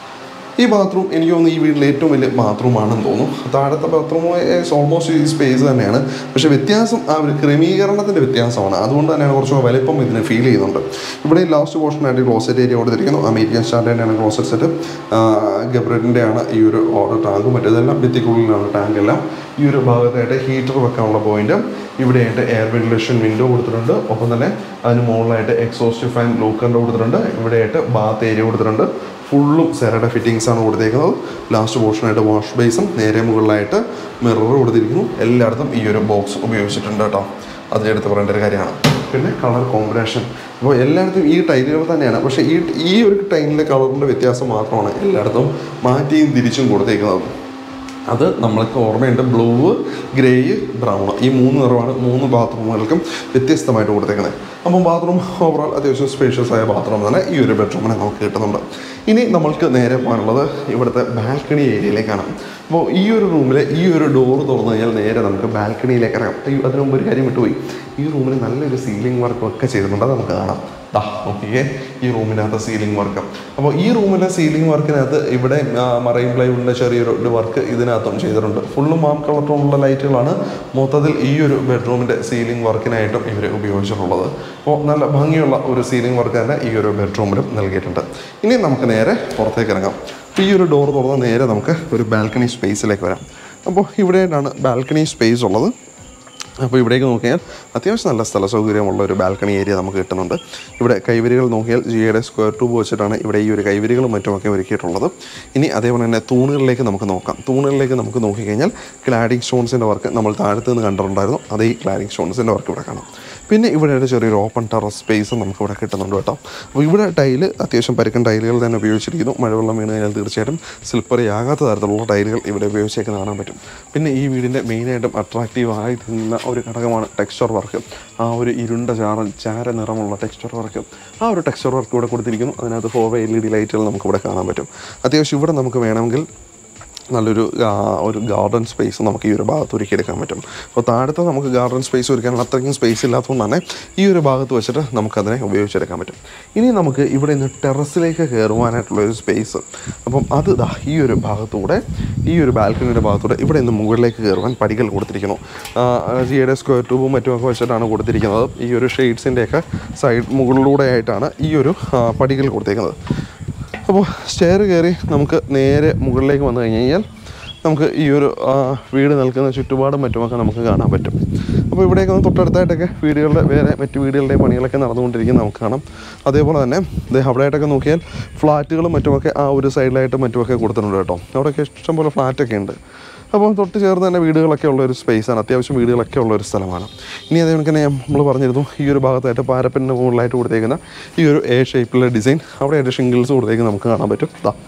ഈ ബാത്റൂം എനിക്ക് തോന്നുന്നു ഈ വീട്ടിലെ ഏറ്റവും വലിയ ബാത്റൂമാണെന്ന് തോന്നുന്നു താഴത്തെ ബാത്റൂം ഓൾമോസ്റ്റ് ഈ സ്പേസ് തന്നെയാണ് പക്ഷേ വ്യത്യാസം ആ ഒരു ക്രമീകരണത്തിൻ്റെ വ്യത്യാസമാണ് അതുകൊണ്ട് തന്നെയാണ് കുറച്ചുകൂടെ വലിപ്പം ഇതിന് ഫീൽ ചെയ്യുന്നുണ്ട് ഇവിടെ ലാസ്റ്റ് പോർഷനായിട്ട് ക്ലോസറ്റ് ഏരിയ കൊടുത്തിരിക്കുന്നു അമേരിക്കൻ സ്റ്റാൻഡേർഡാണ് ക്ലോസറ്റ് സെറ്റ് ഗബ്രറ്റിൻ്റെ ആണ് ഈ ഒരു ഓർഡർ ടാങ്ക് മറ്റേതെല്ലാം ഭിത്തിക്കുള്ളിലാണ് ടാങ്ക് എല്ലാം ഈ ഒരു ഭാഗത്തായിട്ട് ഹീറ്റർ വെക്കാനുള്ള പോയിന്റ് ഇവിടെയായിട്ട് എയർ വെന്റിലേഷൻ വിൻഡോ കൊടുത്തിട്ടുണ്ട് ഒപ്പം തന്നെ അതിന് മുകളിലായിട്ട് എക്സോസ്റ്റ് ഫാൻ ലൂക്കറിൻ്റെ കൊടുത്തിട്ടുണ്ട് ഇവിടെയായിട്ട് ബാത്ത് ഏരിയ കൊടുത്തിട്ടുണ്ട് ഫുള്ളും സെറയുടെ ഫിറ്റിങ്സ് ആണ് കൊടുത്തേക്കുന്നത് ലാസ്റ്റ് പോർഷനായിട്ട് വാഷ് ബേസും നേരെ മുകളിലായിട്ട് മിറർ കൊടുത്തിരിക്കുന്നു എല്ലായിടത്തും ഈ ഒരു ബോക്സ് ഉപയോഗിച്ചിട്ടുണ്ട് കേട്ടോ അതിലെടുത്ത് പറയേണ്ട ഒരു കാര്യമാണ് പിന്നെ കളർ കോമ്പിനേഷൻ അപ്പോൾ എല്ലായിടത്തും ഈ ടൈലുകൾ തന്നെയാണ് പക്ഷേ ഈ ഈ ഒരു ടൈലിലെ കളറിൻ്റെ വ്യത്യാസം മാത്രമാണ് എല്ലായിടത്തും മാറ്റിയും തിരിച്ചും കൊടുത്തേക്കുന്നത് അത് നമ്മൾക്ക് ഓർമ്മയുണ്ട് ബ്ലൂ ഗ്രേ ബ്രൗൺ ഈ മൂന്ന് നിറമാണ് മൂന്ന് ബാത്റൂമുകൾക്കും വ്യത്യസ്തമായിട്ട് കൊടുത്തേക്കുന്നത് അപ്പം ബാത്റൂം ഓവറോൾ അത്യാവശ്യം സ്പേഷ്യസ് ആയ ബാത്റൂം തന്നെ ഈ ഒരു ബെഡ്റൂമിനെ നമുക്ക് കിട്ടുന്നുണ്ട് ഇനി നമ്മൾക്ക് നേരെ പോകാനുള്ളത് ഇവിടുത്തെ ബാൽക്കണി ഏരിയയിലേക്കാണ് അപ്പോൾ ഈ ഒരു റൂമിൽ ഈ ഒരു ഡോർ തുറന്നു കഴിഞ്ഞാൽ നേരെ നമുക്ക് ബാൽക്കണിയിലേക്ക് ഇറങ്ങാം അയ്യോ അതിനു മുമ്പ് ഒരു കാര്യം വിട്ടുപോയി ഈ റൂമിൽ നല്ലൊരു സീലിംഗ് വർക്കും ഒക്കെ ചെയ്തിട്ടുണ്ട് അത് നമുക്ക് കാണാം ദാ നോക്കിയേ ഈ റൂമിനകത്ത് സീലിംഗ് വർക്ക് അപ്പോൾ ഈ റൂമിലെ സീലിംഗ് വർക്കിനകത്ത് ഇവിടെ മറൈൻ പ്ലൈവുഡിൻ്റെ ചെറിയൊരു വർക്ക് ഇതിനകത്തും ചെയ്തിട്ടുണ്ട് ഫുള്ളും മാം കളറിലുള്ള ലൈറ്റുകളാണ് മൊത്തത്തിൽ ഈ ഒരു ബെഡ്റൂമിൻ്റെ സീലിംഗ് വർക്കിനായിട്ടും ഇവർ ഉപയോഗിച്ചിട്ടുള്ളത് അപ്പോൾ നല്ല ഭംഗിയുള്ള ഒരു സീലിംഗ് വർക്ക് തന്നെ ഈ ഒരു ബെഡ്റൂമിലും നൽകിയിട്ടുണ്ട് ഇനി നമുക്ക് നേരെ പുറത്തേക്ക് ഇറങ്ങാം അപ്പോൾ ഈ ഒരു ഡോർ തുറന്ന് നേരെ നമുക്ക് ഒരു ബാൽക്കണി സ്പേസിലേക്ക് വരാം അപ്പോൾ ഇവിടെയായിട്ടാണ് ബാൽക്കണി സ്പേസ് ഉള്ളത് അപ്പോൾ ഇവിടേക്ക് നോക്കിയാൽ അത്യാവശ്യം നല്ല സ്ഥല സൗകര്യമുള്ള ഒരു ബാൽക്കണി ഏരിയ നമുക്ക് കിട്ടുന്നുണ്ട് ഇവിടെ കൈവരികൾ നോക്കിയാൽ ജിയുടെ സ്ക്വയർ ട്യൂബ് വെച്ചിട്ടാണ് ഇവിടെ ഈ ഒരു കൈവരികളും മറ്റുമൊക്കെ ഒരുക്കിയിട്ടുള്ളത് ഇനി അതേപോലെ തന്നെ തൂണുകളിലേക്ക് നമുക്ക് നോക്കാം തൂണുകളിലേക്ക് നമുക്ക് നോക്കിക്കഴിഞ്ഞാൽ ക്ലാഡിംഗ് സ്റ്റോൺസിൻ്റെ വർക്ക് നമ്മൾ താഴത്ത് നിന്ന് കണ്ടിട്ടുണ്ടായിരുന്നു അതേ ഈ ക്ലാഡിംഗ് സ്റ്റോൺസിൻ്റെ വർക്ക് ഇവിടെ കാണാം പിന്നെ ഇവിടെ ഒരു ചെറിയൊരു ഓപ്പൺ ടെറസ് സ്പേസ് നമുക്ക് ഇവിടെ കിട്ടുന്നുണ്ട് കേട്ടോ അപ്പോൾ ഇവിടെ ടൈല് അത്യാവശ്യം പരുക്കൻ ടൈലുകൾ തന്നെ ഉപയോഗിച്ചിരിക്കുന്നു മഴവെള്ളം വീണ് കഴിഞ്ഞാൽ തീർച്ചയായിട്ടും സ്ലിപ്പറി ആകാത്ത തരത്തിലുള്ള ടൈലുകൾ ഇവിടെ ഉപയോഗിച്ചേക്ക് കാണാൻ പറ്റും പിന്നെ ഈ വീടിൻ്റെ മെയിനായിട്ടും അട്രാക്റ്റീവ് ആയി നിന്ന ഒരു ഘടകമാണ് ടെക്സ്ചർ വർക്ക് ആ ഒരു ഇരുണ്ട ചാറ ചാര നിറമുള്ള ടെക്സ്ചർ വർക്ക് ആ ഒരു ടെക്സ്ചർ വർക്ക് ഇവിടെ കൊടുത്തിരിക്കുന്നു അതിനകത്ത് ഫോർ എൽ ഇ ഡി ലൈറ്റുകൾ നമുക്ക് ഇവിടെ കാണാൻ പറ്റും അത്യാവശ്യം ഇവിടെ നമുക്ക് വേണമെങ്കിൽ നല്ലൊരു ആ, ഒരു ഗാർഡൻ സ്പേസ് നമുക്ക് ഈ ഒരു ഭാഗത്ത് ഒരുക്കിയെടുക്കാൻ പറ്റും അപ്പോൾ താഴത്തെ നമുക്ക് ഗാർഡൻ സ്പേസ് ഒരുക്കാനുള്ള അത്രയ്ക്കും സ്പേസ് ഇല്ലാത്തതുകൊണ്ട് തന്നെ ഈ ഒരു ഭാഗത്ത് വെച്ചിട്ട് നമുക്കതിനെ ഉപയോഗിച്ചെടുക്കാൻ പറ്റും ഇനി നമുക്ക് ഇവിടെ നിന്ന് ടെറസിലേക്ക് കയറുവാനായിട്ടുള്ള ഒരു സ്പേസ് അപ്പം അത് ദാ ഈ ഒരു ഭാഗത്തൂടെ ഈ ഒരു ബാൽക്കണിയുടെ ഭാഗത്തൂടെ ഇവിടെ നിന്ന് മുകളിലേക്ക് കയറുവാൻ പടികൾ കൊടുത്തിരിക്കുന്നു ജിയുടെ സ്ക്വയർ ട്യൂബും മറ്റുമൊക്കെ വെച്ചിട്ടാണ് കൊടുത്തിരിക്കുന്നത് ഈ ഒരു ഷെയ്ഡ്സിൻ്റെയൊക്കെ സൈഡ് മുകളിലൂടെ ആയിട്ടാണ് ഈ ഒരു ആ, പടികൾ കൊടുത്തേക്കുന്നത് അപ്പോൾ സ്റ്റെയർ കയറി നമുക്ക് നേരെ മുകളിലേക്ക് വന്നു കഴിഞ്ഞ് കഴിഞ്ഞാൽ നമുക്ക് ഈ ഒരു ആ, വീട് നിൽക്കുന്ന ചുറ്റുപാടും മറ്റുമൊക്കെ നമുക്ക് കാണാൻ പറ്റും അപ്പോൾ ഇവിടെയൊക്കെ ഒന്ന് തൊട്ടടുത്തായിട്ടൊക്കെ വീടുകളുടെ വേറെ മറ്റ് വീടുകളുടെ പണികളൊക്കെ നടന്നുകൊണ്ടിരിക്കുന്നത് നമുക്ക് കാണാം അതേപോലെ തന്നെ ദേ അവിടെയായിട്ടൊക്കെ നോക്കിയാൽ ഫ്ലാറ്റുകളും മറ്റുമൊക്കെ ആ ഒരു സൈഡിലായിട്ട് മറ്റുമൊക്കെ കൊടുത്തിട്ടുണ്ട് കേട്ടോ അവിടെയൊക്കെ ഇഷ്ടംപോലെ ഫ്ലാറ്റൊക്കെ ഉണ്ട് അപ്പോൾ തൊട്ട് ചേർന്ന് തന്നെ വീടുകളൊക്കെ ഉള്ള ഒരു സ്പേസാണ് അത്യാവശ്യം വീടുകളൊക്കെ ഉള്ള ഒരു സ്ഥലമാണ് ഇനി അതേപോലെ തന്നെ നമ്മൾ പറഞ്ഞിരുന്നു ഈ ഒരു ഭാഗത്തായിട്ട് പാരപ്പറ്റിൻ്റെ മുകളിലായിട്ട് കൊടുത്തേക്കുന്ന ഈ ഒരു എ ഷേപ്പിലുള്ള ഡിസൈൻ അവിടെയായിട്ട് ഷിംഗിൾസ് കൊടുത്തേക്ക് നമുക്ക് കാണാൻ പറ്റും ദാ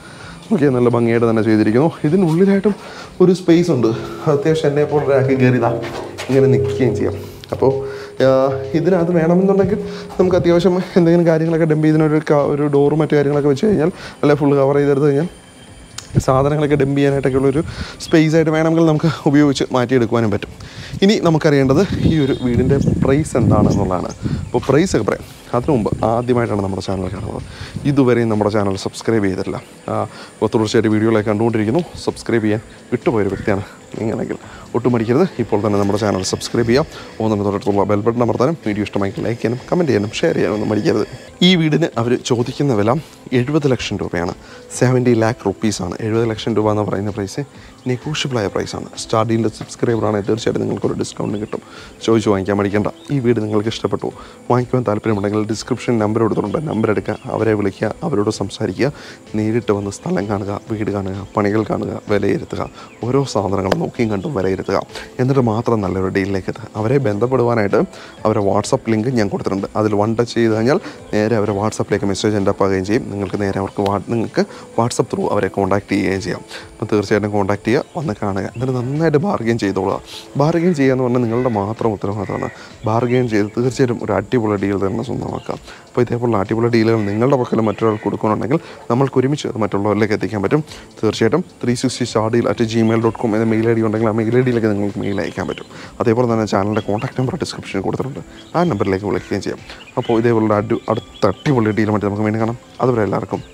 ഓക്കെ നല്ല ഭംഗിയായിട്ട് തന്നെ ചെയ്തിരിക്കുന്നു ഇതിനുള്ളിലായിട്ടും ഒരു സ്പേസ് ഉണ്ട് അത്യാവശ്യം എന്നെ പോലെ ഒരാൾക്ക് കയറിയതാ ഇങ്ങനെ നിൽക്കുകയും ചെയ്യാം അപ്പോൾ ഇതിനകത്ത് വേണമെന്നുണ്ടെങ്കിൽ നമുക്ക് അത്യാവശ്യം എന്തെങ്കിലും കാര്യങ്ങളൊക്കെ ഡംപ് ചെയ്തതിനൊരു ക- ഒരു ഡോറും മറ്റു കാര്യങ്ങളൊക്കെ വെച്ച് കഴിഞ്ഞാൽ അല്ലെങ്കിൽ ഫുൾ കവർ ചെയ്തെടുത്ത് കഴിഞ്ഞാൽ സാധനങ്ങളൊക്കെ ഡംപ് ചെയ്യാനായിട്ടൊക്കെ ഉള്ളൊരു സ്പേസ് ആയിട്ട് വേണമെങ്കിൽ നമുക്ക് ഉപയോഗിച്ച് മാറ്റിയെടുക്കുവാനും പറ്റും ഇനി നമുക്കറിയേണ്ടത് ഈ ഒരു വീടിൻ്റെ പ്രൈസ് എന്താണെന്നുള്ളതാണ് അപ്പോൾ പ്രൈസ് ഒക്കെ പറയാം അതിനു മുമ്പ് ആദ്യമായിട്ടാണ് നമ്മുടെ ചാനൽ കാണുന്നത് ഇതുവരെയും നമ്മുടെ ചാനൽ സബ്സ്ക്രൈബ് ചെയ്തിട്ടില്ല ആ, അപ്പോൾ തുടർച്ചയായിട്ട് വീഡിയോകളൊക്കെ കണ്ടുകൊണ്ടിരിക്കുന്നു സബ്സ്ക്രൈബ് ചെയ്യാൻ വിട്ടുപോയൊരു വ്യക്തിയാണ് നിങ്ങളെങ്കിൽ ഒട്ടും മടിക്കരുത് ഇപ്പോൾ തന്നെ നമ്മുടെ ചാനൽ സബ്സ്ക്രൈബ് ചെയ്യാം ഒന്നിന് തൊട്ടടുത്തുള്ള ബെൽ ബട്ടൺ അമർത്താനും വീഡിയോ ഇഷ്ടമായി ലൈക്ക് ചെയ്യാനും കമൻറ്റ് ചെയ്യാനും ഷെയർ ചെയ്യാനും ഒന്നും മടിക്കരുത് ഈ വീടിന് അവർ ചോദിക്കുന്ന വില എഴുപത് ലക്ഷം രൂപയാണ് സെവൻറ്റി ലാക്ക് റുപ്പീസാണ് എഴുപത് ലക്ഷം രൂപ എന്ന് പറയുന്ന പ്രൈസ് നെഗോഷ്യബിളായ പ്രൈസാണ് സ്റ്റാർട്ടിങ്ങിൻ്റെ സബ്സ്ക്രൈബറാണെങ്കിൽ തീർച്ചയായിട്ടും നിങ്ങൾക്കൊരു ഡിസ്കൗണ്ട് കിട്ടും ചോദിച്ചു വാങ്ങിക്കാൻ മടിക്കേണ്ട ഈ വീട് നിങ്ങൾക്ക് ഇഷ്ടപ്പെട്ടു വാങ്ങിക്കുവാൻ താല്പര്യമുണ്ടെങ്കിൽ ഡിസ്ക്രിപ്ഷൻ നമ്പർ കൊടുത്തിട്ടുണ്ട് നമ്പർ എടുക്കുക അവരെ വിളിക്കുക അവരോട് സംസാരിക്കുക നേരിട്ട് വന്ന് സ്ഥലം കാണുക വീട് കാണുക പണികൾ കാണുക വിലയിരുത്തുക ഓരോ സാധനങ്ങളും നോക്കിയും കണ്ടും വിലയിരുത്തുക എന്നിട്ട് മാത്രം നല്ലൊരു ഡീലിലേക്ക് എത്തുക അവരെ ബന്ധപ്പെടുവാനായിട്ട് അവരെ വാട്സപ്പ് ലിങ്ക് ഞാൻ കൊടുത്തിട്ടുണ്ട് അതിൽ വൺ ടച്ച് ചെയ്ത് കഴിഞ്ഞാൽ നേരെ അവരെ വാട്സപ്പിലേക്ക് മെസ്സേജ് എൻ്റെ ആകുകയും ചെയ്യും നിങ്ങൾക്ക് നേരെ അവർക്ക് വാ നിങ്ങൾക്ക് വാട്സപ്പ് ത്രൂ അവരെ കോൺടാക്ട് ചെയ്യുകയും ചെയ്യാം അപ്പോൾ തീർച്ചയായിട്ടും കോൺടാക്ട് ചെയ്യുക വന്ന് കാണുക എന്നിട്ട് നന്നായിട്ട് ബാർഗെയിൻ ചെയ്തോളുക ബാർഗെയിൻ ചെയ്യുക എന്ന് പറഞ്ഞാൽ നിങ്ങളുടെ മാത്രം ഉത്തരവാദിത്തമാണ് ബാർഗെയിൻ ചെയ്ത് തീർച്ചയായിട്ടും ഒരു അടിപൊളി ഡീൽ തന്നെ സ്വന്തമാക്കാം അപ്പോൾ ഇതേപോലുള്ള അടിപൊളി ഡീലുകൾ നിങ്ങളുടെ പക്കൽ മറ്റൊരാൾ കൊടുക്കണമെന്നുണ്ടെങ്കിൽ നമ്മൾക്ക് ഒരുമിച്ച് അത് മറ്റുള്ളവരിലേക്ക് എത്തിക്കാൻ പറ്റും തീർച്ചയായിട്ടും ത്രീ സിക്സ്റ്റി ഷാഡിയിൽ അറ്റ് ജിമെയിൽ ഡോട്ട് കോം എന്ന മെയിൽ ഐ ഡി ഉണ്ടെങ്കിൽ ആ മെയിൽ ഐ ഡിയിലേക്ക് നിങ്ങൾക്ക് മെയിൽ അയക്കാൻ പറ്റും അതേപോലെ തന്നെ ചാനലിൻ്റെ കോൺടാക്ട് നമ്പർ ഡിസ്ക്രിപ്ഷനിൽ കൊടുത്തിട്ടുണ്ട് ആ നമ്പറിലേക്ക് വിളിക്കുകയും ചെയ്യാം അപ്പോൾ ഇതേപോലുള്ള അടി അടുത്ത അടിപൊളി ഡീൽ മറ്റേ നമുക്ക് വേണ്ടി കാണാം അതുവരെ എല്ലാവർക്കും